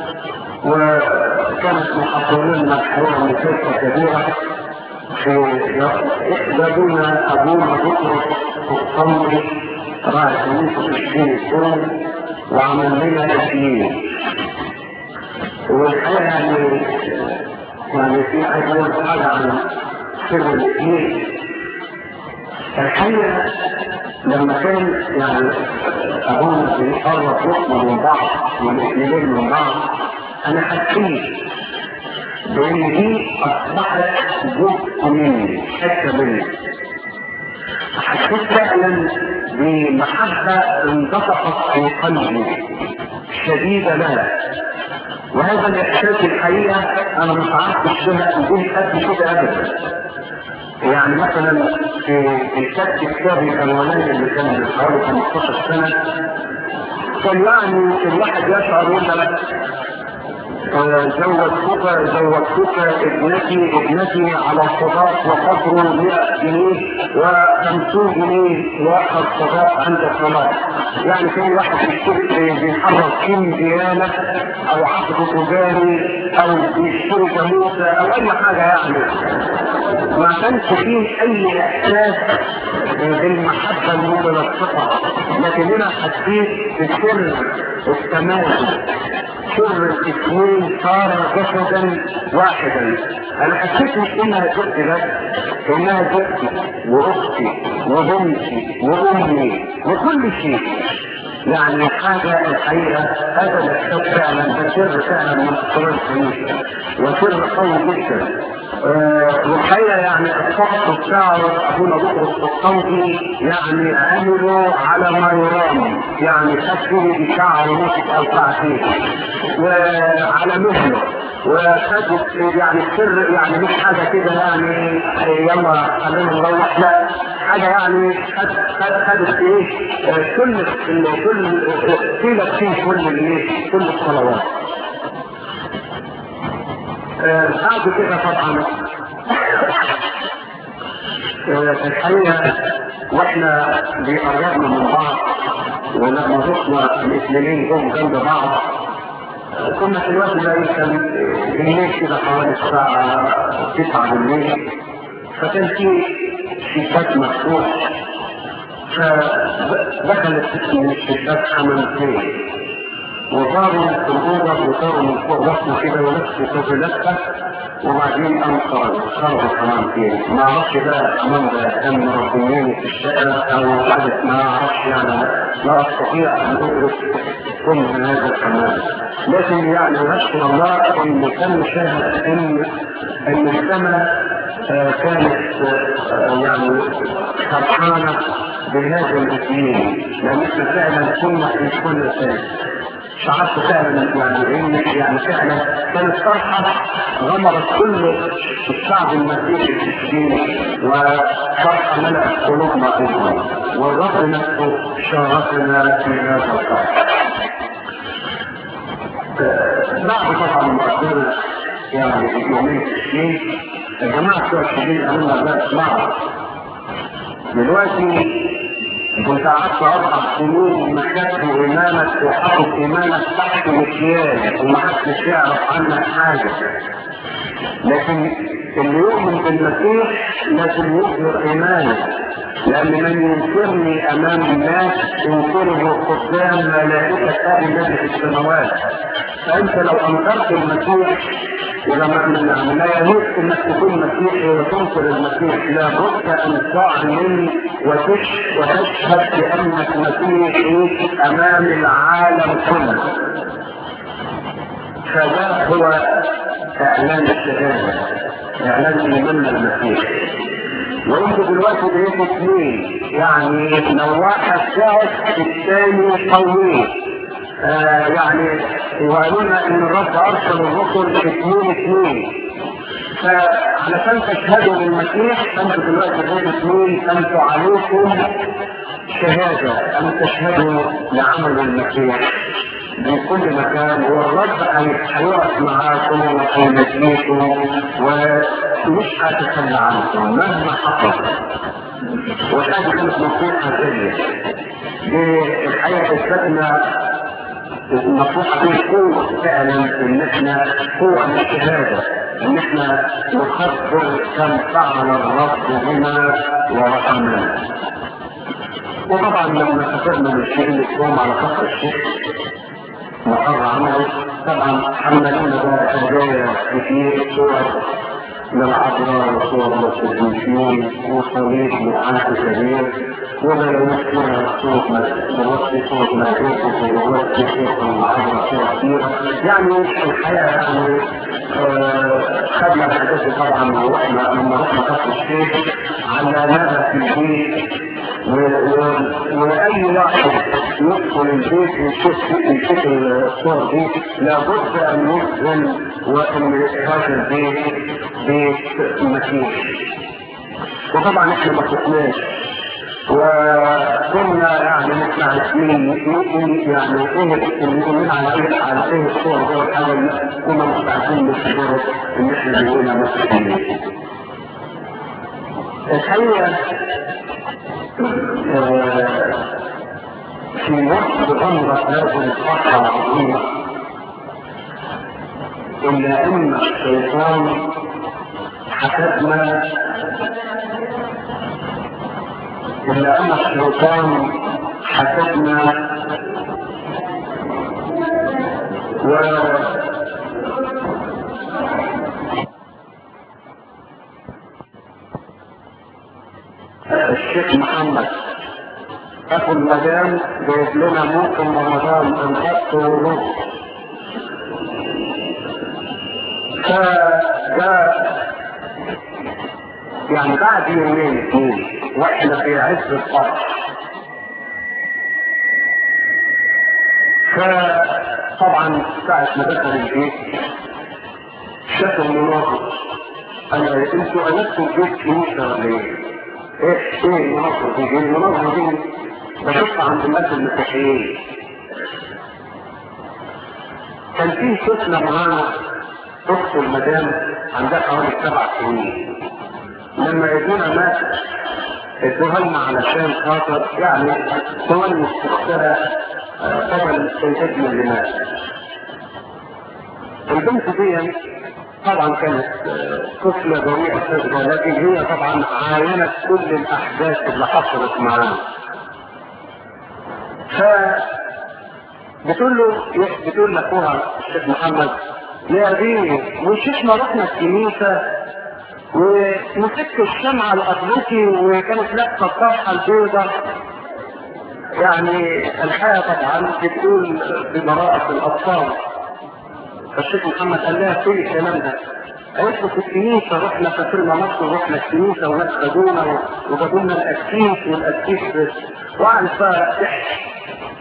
وكانت محضرين لنا الحقيقة مسيرة كبيرة في إحدى أبونا بكر الصمري راح كنيسة الدين الكون وعمل لنا تسليم والحقيقة يعني يعني في أول حاجة عن سر الدين الحقيقة لما كان يعني أبونا بيقرب يطلع من بعض والاثنين من بعض أنا حسيت بأن دي أصبحت جزء مني حتة مني حسيت فعلا بمحبة انطفقت في قلبي شديدة لها وهذا الإحساس الحقيقة أنا مش عارف بها به قد كده أبدا يعني مثلا في الكتاب كتابي الأولاني اللي كان من حوالي 15 سنة كان يعني الواحد يشعر يقول لك زوجتك زوجتك ابنتي ابنتي على الصداق وقدره 100 جنيه و50 جنيه واخر صداق عند الصلاه يعني في واحد يشتري بيحرك كيم ديانه او عقد تجاري او بيشتري جاموسه او اي حاجه يعني ما كانش فيه اي احساس بالمحبه المتلصقه لكن هنا حسيت بسر التمام سر الاثنين صار جسدا واحدا انا حسيت مش انها جزء بس انها جزء واختي وبنتي وامي وكل شيء يعني حاجة الحقيقة هذا الاحساس فعلا ده سر فعلا من اسرار الكنيسة وسر قوي جدا آه والحقيقة يعني الصحف بتاعه ابونا بطرس الصوتي يعني عملوا على ما يرام يعني خدوا بشعر ونصف او ساعتين وعلى مهله وخدت يعني السر يعني مش حاجه كده يعني يلا خلينا نروح لا حاجه يعني خد خد خدت ايه كل كل قيلت فيه كل الايه كل الصلوات بعد كده طبعا الحقيقه واحنا بيقربنا من بعض ولما شفنا الاثنين جم جنب بعض كنا في الوقت ده كان بالليل كده حوالي الساعة 9 بالليل فكان في شباك مفتوح فدخلت من الشباك حمامتين وصاروا في الأوضة وصاروا من فوق راسنا كده ولفوا في لفة وبعدين قام خرجوا خرجوا حمامتين ما اعرفش ده حمام ده كان مربيين في الشقة أو حدث ما اعرفش يعني لا أستطيع أن أدرك كل هذا الحمام لكن يعني نشكر الله ان كان شاهد ان ان السماء آه كانت آه يعني فرحانه بهذا الاثنين لان احنا فعلا كنا في كل شيء شعرت فعلا يعني ان يعني فعلا كانت فرحه غمرت كل الشعب المسيحي في الدين وفرحه ملأت قلوبنا ايضا والرب نفسه شرفنا في هذا الفرح بعد طبعا مقدرة يعني يومين اثنين الجماعة بتوع الشديد قالوا لنا بقى اسمعوا دلوقتي كنت قعدت اربع سنين مكتب ايمانك وحاطط ايمانك تحت مكيال ومحدش يعرف عنك حاجة لكن اللي يؤمن بالمسيح لازم يظهر ايمانه لأن من ينكرني أمام الناس ينكره قدام ملائكة أهل الله في السماوات فأنت لو أنكرت المسيح ولما من لا يجوز انك تكون مسيحي وتنكر المسيح لابد ان تعلن وتشهد بانك مسيحي امام العالم كله فده هو اعلان الشهاده اعلان ايماننا المسيح وانتوا دلوقتي بقيتوا اثنين يعني لو واحد شاهد الثاني قوي آه يعني وقالوا لنا ان الرب ارسل الرسل اثنين اثنين فعلشان تشهدوا للمسيح فانتوا دلوقتي بقيتوا اثنين انتوا عليكم شهاده ان تشهدوا لعمل المسيح من كل مكان والرب هيقف معاكم وهينجيكم ومش هتخلى عنكم مهما حصل وهذه كانت نصيحة ثانية الحقيقة اثبتنا النصيحة دي قوة فعلا ان احنا قوة الشهادة ان احنا نخبر كم فعل الرب بنا ورحمنا وطبعا لما سافرنا من الشيء الاسلام على خط الشيخ مقر عمله طبعا حملنا بقى هدايا كتير صور للعذراء وصور للصديقين وصليب للعهد الكبير وبلغت فيها صوت بوصف صوت مهدوك وبوصف صوت العذراء صور كثيرة يعني الحياة يعني خدنا الحدث طبعا واحنا لما رحنا كفر الشيخ علمناها في البيت واي واحد يدخل البيت ويشوف يشوف الصور دي لابد ان يخزن وان هذا البيت بيت مسيح وطبعا احنا ما شفناش وكنا يعني نسمع مين مين يعني ايه اللي يقولون على ايه على ايه الصور جوه الحاجه اللي كنا مستعدين نصبر ان احنا نقولها مسيحيين. الحقيقه في وقت غمرة هذه الصحة العظيمة إلا أن الشيطان حسبنا إلا أن الشيطان حسبنا و الشيخ محمد اخو المدام جايب لنا موسم رمضان انقذت ونص فجاء يعني بعد يومين اثنين واحنا في عز الفرح فطبعا ساعة ما دخل البيت شاف المناظر انا انتوا انتوا البيت كنيسة ولا ايه؟ ايه ايه المناظر دي؟ المناظر دي بشوفها عند الناس المسيحيين كان في طفلة معانا اخت المدام عندها حوالي سبع سنين لما ابننا مات ادوها لنا علشان خاطر يعني تونس اختها ثمن الابن اللي مات البنت دي طبعا كانت طفلة بريئة صغيرة لكن هي طبعا عاينت كل الأحداث اللي حصلت معانا ف بتقول له بتقول لاخوها الشيخ محمد يا ابني مش احنا رحنا الكنيسه ومسكت الشمعة الأطلسي وكانت لابسة الطرحة البيضاء يعني الحياة طبعا بتقول ببراءة الأطفال فالشيخ محمد قال لها كل الكلام ده قالت له في الكنيسة رحنا سافرنا مصر رحنا الكنيسة وناس خدونا وجابوا لنا الأكيس والأكيس وقعدت بقى تحكي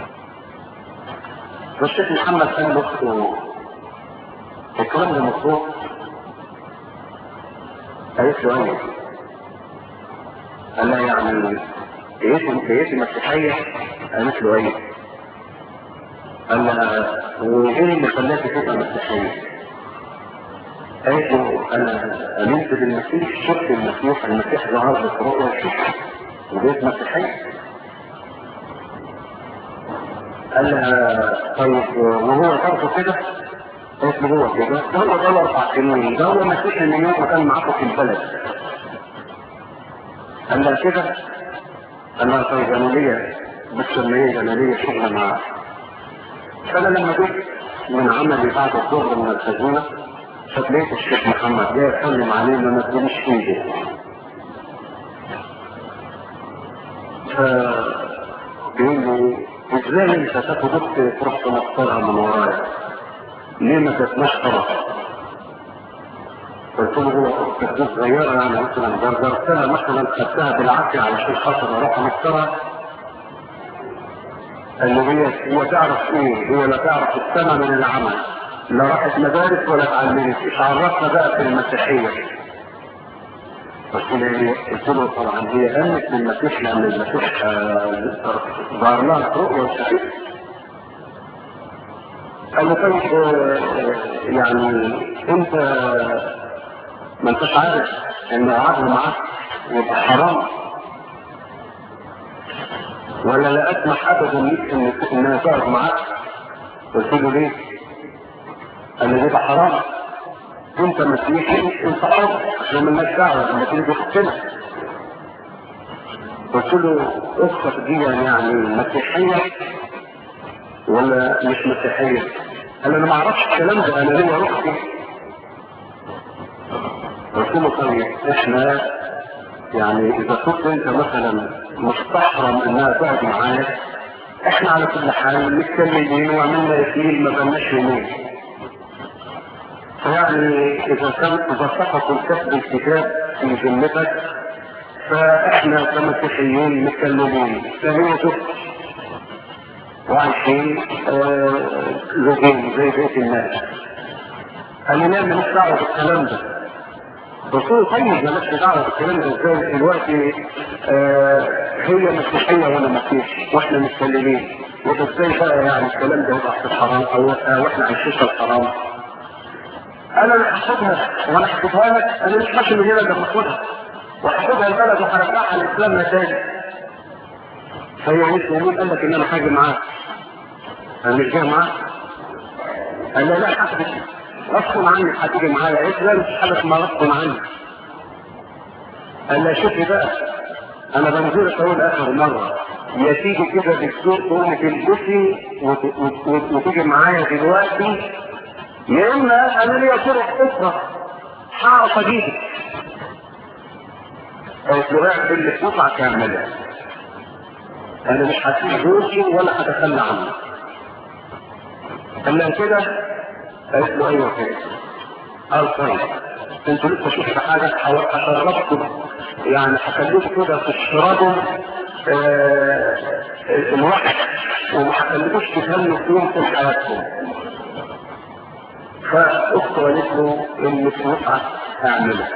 والشيخ محمد قال له الكلام ده مظبوط قالت له ايوه قال لها يعني كيتي كيتي مسيحية قالت له ايوه قال لها وايه اللي خلاكي تبقى مسيحية قالت له انا امنت بالمسيح شفت المسيح المسيح ظهر لي في رؤيا وشفت وبقيت مسيحية قال لها طيب وهو برضه كده قلت له هو كده ده هو ده اربع سنين ده هو مسيحي من يوم ما كان معاكم في البلد قال لها كده قال لها طيب انا ليا بس لما ايه انا ليا شغل معاه فانا لما جيت من عملي بعد الظهر من الخزينه فلقيت الشيخ محمد جاي يسلم عليه ما تقوليش ايده ف بيقول لي ازاي انت تاخد اختي تروح تنصرها من ورايا ليه ما تسمعش طرف قلت له هو كانت صغيرة يعني مثلا جرجرتها مثلا خدتها بالعافية علشان خاطر اروح انصرها قال له هي هو تعرف ايه هو لا تعرف السنة من العمل لا راحت مدارس ولا اتعلمت ايش عرفنا بقى في المسيحية قلت له قلت له طبعا هي امنت بالمسيح لان المسيح ظهر لها رؤيا وشافت قال له طيب يعني انت ما انتش عارف ان العقل معاك يبقى حرام ولا لا اسمح ابدا ليك ان انها تقعد معاك قلت له ليه؟ قال لي يبقى حرام انت مسيحي انت حر عشان مالناش دعوه لما تيجي تقتلها قلت له اختك دي يعني مسيحيه ولا مش مسيحيه؟ قال انا ما اعرفش الكلام ده انا ليا اختي قلت له طيب احنا يعني اذا كنت انت مثلا مستحرم انها تقعد معايا احنا على كل حال متكلمين وعملنا يمين ما بلناش يمين فيعني اذا كان اذا سقط الكتب الكتاب في ذمتك فاحنا كمسيحيين متكلمين فهي تخت وعايشين زوجين زي بيت الناس قال لي لا ماليش دعوه بالكلام ده قلت له طيب مالكش دعوه بالكلام ده ازاي دلوقتي آه هي مسيحيه وانا مسيحي واحنا متكلمين وده ازاي بقى يعني الكلام ده يبقى في الحرام او آه واحنا عايشين في الحرام انا اللي هاخدها وانا هاخدها لك انا مش ماشي من هنا لما اخدها وهاخدها البلد وهرجعها الاسلام تاني فهي مش مين قال لك ان انا حاجه معاك انا مش جاي معاك قال لا لا هاخدك غصب عني هتيجي معايا ايه لا مش حاجه اسمها غصب عني قال لا شوفي بقى انا بنزلك اقول اخر مره يا تيجي كده بالسوق تقوم تلبسي وتيجي معايا دلوقتي يا اما انا ليا طرق اخرى هعرف اجيبك قلت له اعمل اللي تطلع كامله انا مش هسيب جوزي ولا هتخلى عنه قال لها كده قالت له ايوه كده قال طيب انتوا لسه شفتوا حاجه هشربكم يعني هخليكم كده تشربوا آه الوقت وما هخليكوش تفهموا في يوم في حياتكم فاخته قالت له اللي تنفع اعملها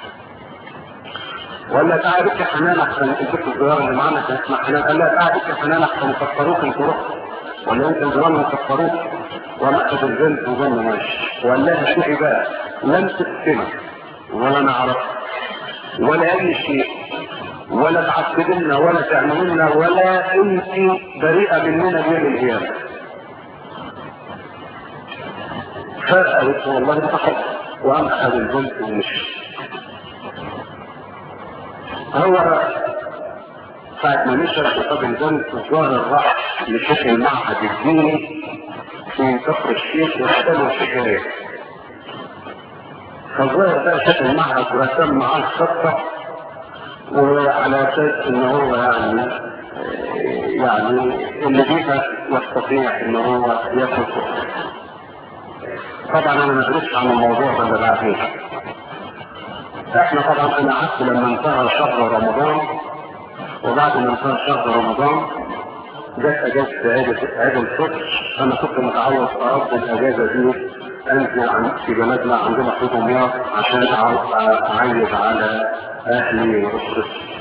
ولا تعالى بك يا حنان احسن البنت الصغيره اللي معانا كان اسمها حنان قال لها تعالى بك يا حنان احسن يكفروك انتوا رحتوا ولا انت الجيران يكفروك ونقصد البنت وظن ماشي وقال لها شوفي بقى لم تقتلها ولا نعرف ولا اي شيء ولا تعذبنا ولا تعملنا ولا انت بريئه مننا يوم القيامه فقالت والله انت حر وقام اخذ البنت ومشي هو ساعة ما مشى خطاب البنت ظهر الرأس لشيخ المعهد الديني في كفر الشيخ واحتلوا الحكاية فالظاهر بقى شيخ المعهد ورسم معاه الخطة وعلى اساس ان هو يعني يعني اللي بيها يستطيع ان هو ياخد طبعا انا ما ادركش عن الموضوع ده اللي بعدين احنا طبعا انا قعدت لما انتهى شهر رمضان وبعد ما انتهى شهر رمضان جت اجازه عيد عيد الفطر انا كنت متعود اقضي الاجازه دي انزل عن في بلدنا عندنا في دمياط عشان اعيد على اهلي واسرتي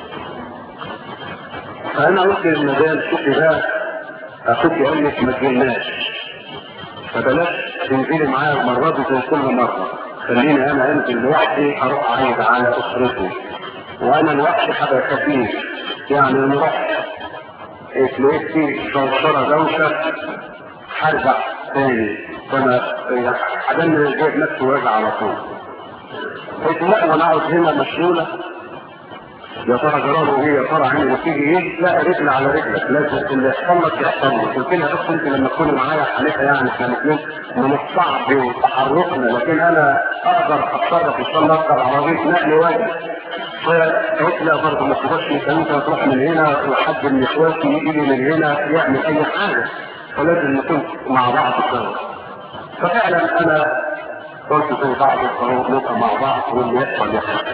فانا قلت للمدام شوفي بقى اخوك قال لك ما تجيلناش فبلاش تنزلي معايا المره دي زي كل مره خليني انا انزل لوحدي اروح اعيد على اسرتي وانا لوحدي هبقى خفيف يعني نروح تلاقيت في شوشره دوشه هرجع تاني فانا حدمني جايب نفسي وراجع على طول قلت لا وانا اقعد هنا مشغوله يا ترى جراله ايه يا ترى عندي نتيجه ايه لا رجل على رجلك لازم اللي يحصل لك يحصل لك قلت لها بس انت لما تكوني معايا حالتها يعني احنا الاثنين من الصعب تحركنا لكن انا اقدر اتصرف ان شاء الله اقدر عربيه نقل واجب فقلت لها برضه ما تقدرش انت انت تروح من هنا وحد من اخواتي يجي لي من هنا يعمل اي حاجه فلازم نكون مع بعض سوا ففعلا انا قلت زي بعض القرار نبقى مع بعض واللي يحصل يحصل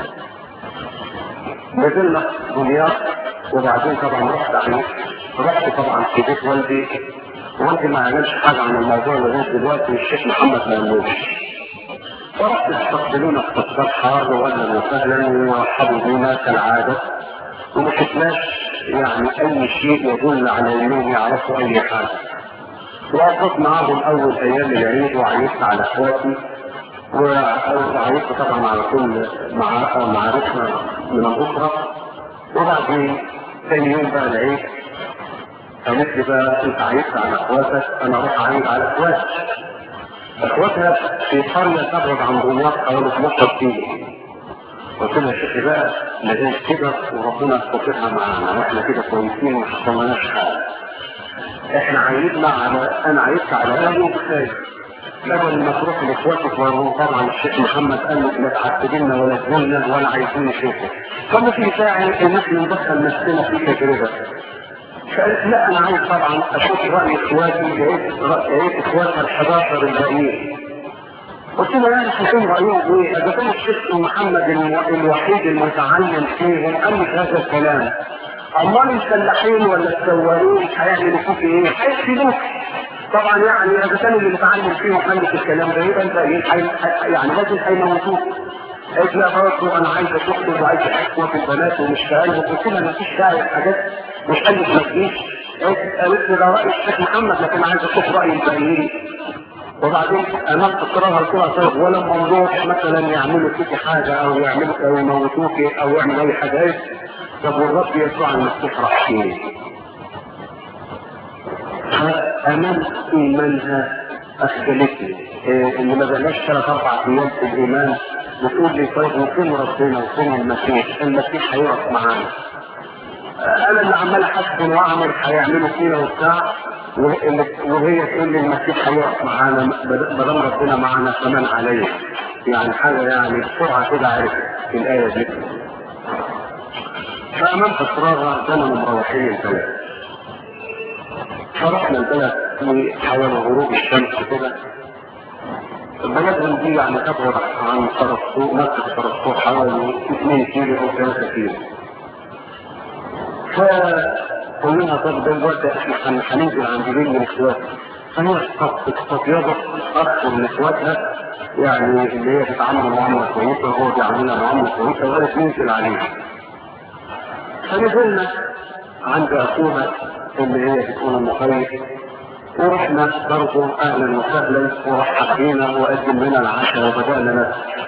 نزلنا دمياط وبعدين طبعا رحت عليه رحت طبعا في بيت والدي والدي ما عملش حاجه عن الموضوع لغايه دلوقتي الشيخ محمد ما يموتش فرحت استقبلونا استقبال حار واهلا وسهلا ورحبوا بينا كالعاده وما شفناش يعني اي شيء يدل على انهم يعرفوا اي حاجه وقفت معاهم اول ايام العيد وعيشت على اخواتي وعيشت طبعا على كل معارفنا من الاسره وبعدين ثاني يوم بقى العيد قالت لي بقى انت عيشت على اخواتك انا اروح اعيد على اخواتي اخواتها في قريه تبعد عن دمياط حوالي 12 كيلو قلت لها شوفي بقى لازم كده وربنا يستطيعها معانا واحنا كده كويسين وما حصلناش حاجه احنا عايدنا على انا عايدت على اهلي وكفايه اول ما تروح لاخواتك وهو طبعا الشيخ محمد قال لك لا تعتبرنا ولا تقولنا ولا عايزين نشوفك فما في داعي ان احنا ندخل نفسنا في تجربه فقالت لا انا عايز طبعا اشوف راي اخواتي لقيت لقيت اخواتها ال 11 الباقيين قلت له يعني هيكون رايهم ايه؟ اذا كان الشيخ محمد الوحيد المتعلم فيهم قال لك هذا الكلام امال الفلاحين ولا السواقين هيعملوا فيك ايه؟ هيقتلوك طبعا يعني اذا كان اللي متعلم فيهم قال لك الكلام ده يبقى انت ايه يعني لازم هيموتوك قالت لا برضه انا عايزه تخطب وعايزه اخوه البنات ومش فاهم قلت لها ما فيش داعي حاجات مش قال ما تجيش قالت لي ده راي الشيخ محمد لكن عايزه اشوف راي الباقيين وبعدين امام اقرارها قلت لها طيب ولما نروح مثلا يعملوا فيكي حاجه او يعملوا او يموتوكي او يعملوا اي حاجه ايه طب والرب يسوع المسيح راح فين؟ فامام ايمانها اخجلتني إيه اللي ما بقاش ثلاث اربع ايام في الايمان بتقول لي طيب وفين ربنا وفين المسيح؟ المسيح هيقف معانا. انا اللي عمال احسن واعمل هيعملوا فينا وبتاع وهي تقول لي المسيح هيقف معانا ما دام ربنا معانا كمان عليا. يعني حاجه يعني بسرعه كده عرفت في الايه دي. فامام اصرارها كانوا مروحين البلد. فرحنا البلد في حوالي غروب الشمس كده البلد دي يعني تبعد عن طرف مسجد طرف حوالي 2 كيلو او 3 كيلو. فقلنا طب دلوقتي احنا هننزل عند جيل من اخواتنا. فهي استطيبت اخ من اخواتها يعني اللي هي بتتعامل معامله كويسه وهو بيعاملها معامله كويسه وقالت ننزل عليها. فنزلنا عند اخوها اللي هي بتكون المخيف ورحنا برضه اهلا وسهلا ورحب بينا وقدم لنا العشاء وبدانا ناكل.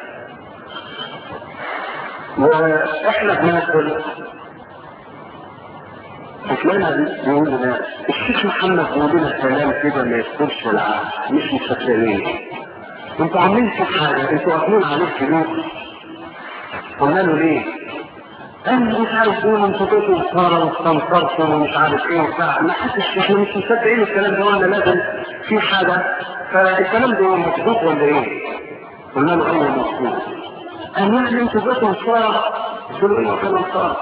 واحنا بناكل فلان بيقول لنا الشيخ محمد بيقول لنا كلام كده ما يذكرش العقل مش مصدقين. انتوا عاملين في حاجه انتوا واخدين عليه فلوس. قلنا له ليه؟ قال مش عارف ايه من صوتكم وصاروا واستنكرتم ومش عارف ايه وبتاع ما حدش احنا مش مصدقين الكلام ده ولا لازم في حاجه فالكلام ده مظبوط ولا ايه؟ قلنا له ايوه مظبوط قال يعني انتوا بقيتوا صار قلت له ايوه كلام صار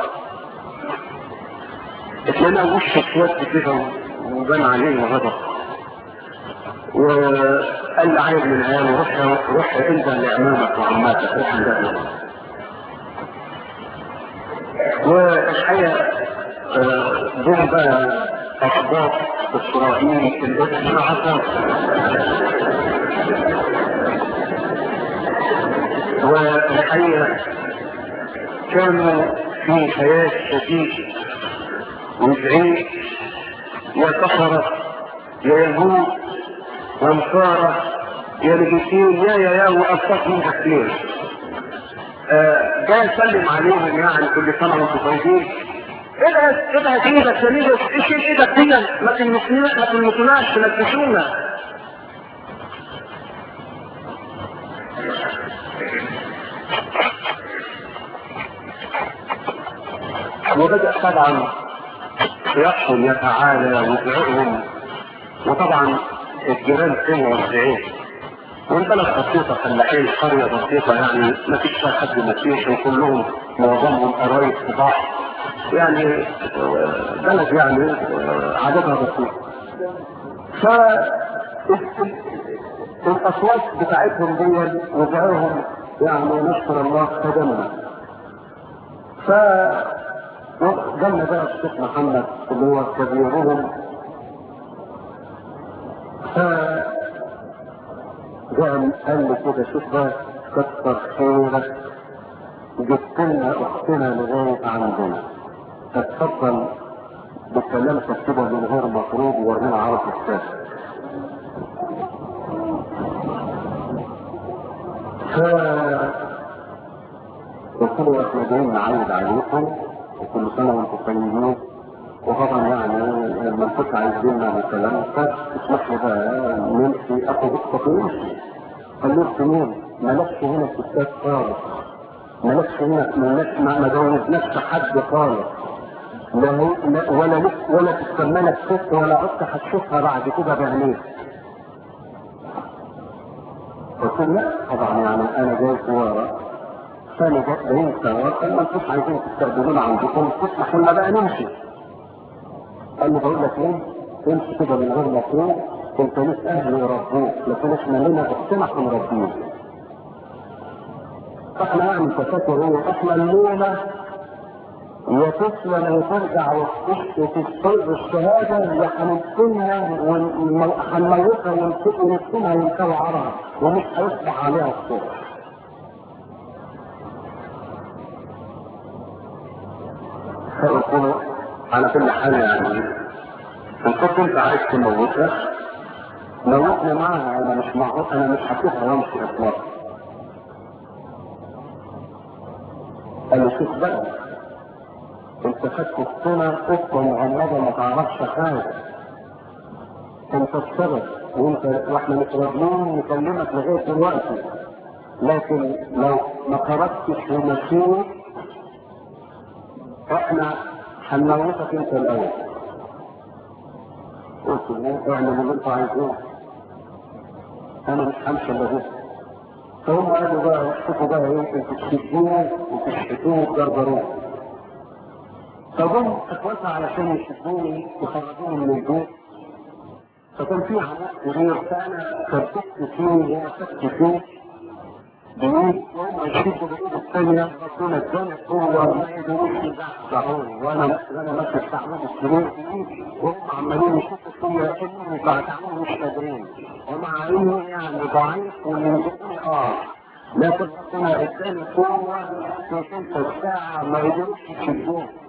اتمنى وش اسود كده وبان عليه غضب وقال لي عايز من عيال روح روح انت لامامك وعماتك روح عندك والحقيقة دول بقى أخبار إسرائيل الاسم عصر والحقيقة كانوا في حياة شديد وزعيق يا كفرة يا يهود ونصارى يا لجيتين يا يا يا وأبطاكم كثير جاي اسلم عليهم يعني كل سنه وانتم طيبين ابعد ابعد ايدك يا ميدو ايش ايدك دي ما تلمسناش ما تلمسوناش تلبسونا وبدأ طبعا يحصل يتعالى ويدعوهم وطبعا الجيران سمعوا الزعيم والبلد بسيطة فلاحين قرية بسيطة يعني ما فيش فيها حد مسيحي وكلهم معظمهم قرايب في بعض يعني بلد يعني عددها بسيط ف الأصوات بتاعتهم دي وضعهم يعني نشكر الله خدمنا ف جالنا بقى الشيخ محمد اللي هو كبيرهم ف جاء قال لي كده شوف بقى كتر خيرك جبت لنا اختنا لغايه عندنا اتفضل بكلامك كده من غير مفروض ورينا عرف الساعه ف قلت له احنا جايين نعيد عليكم وكل سنه وانتم طيبين وطبعا يعني لما كنت عايزين نعمل كلام فاسمح لي بقى نمشي اخد اختك ونمشي خليك مين مالكش هنا ستات خالص مالكش هنا مالكش ما جوزناش حد خالص لا ولا لك ولا تسمى لك ست ولا عدت هتشوفها بعد كده بعينيك قلت له لا طبعا يعني انا جاي ورا فانا جايين سوا لما انتم عايزين تستقبلونا عندكم تسمح لنا بقى نمشي قال لي بقول لك ايه امشي كده من غير مفروض انت ليك اهل يربوك لكن احنا لنا اختنا هنربيك احنا يعني تفكر ايه احنا الليله يا تسلم يا ترجع وتستيقظ الشهاده يا هنسكنها وهنموتها ونسكنها ونسوي عرها ومش هيصبح عليها الصبح فيقولوا على كل حال يعني ان كنت انت عايز تموتها موتني معها انا مش معه انا مش هشوفها وامشي اطلاقا قال له شوف بقى انت خدت السنة قصة مغمضة ما تعرفش حاجة انت السبب وانت واحنا مش راضيين نكلمك لغاية دلوقتي لكن لو ما خرجتش ومشيت احنا هنموتك انت الاول قلت له اعمل اللي انت عايزه انا مش همشي الا بس فهم قالوا بقى شوفوا بقى ايه انتوا تشدوه وتشحتوه وتجرجروه فجم اخواتها علشان يشدوني يخرجوني من البيت فكان في عناء كبير فانا ثبت فيه ومسكت فيه بإيد وهم يشدوا بإيد الثانية ربنا اداني قوة ما يقدروش يزعزعوني وأنا أنا ماسك تعميم السرور بإيدي وهم عمالين يشدوا فيا إني بعتعمل مش قادرين ومع إني يعني ضعيف وينزلني آه لكن ربنا اداني قوة في تلك الساعة ما يقدروش يشدوني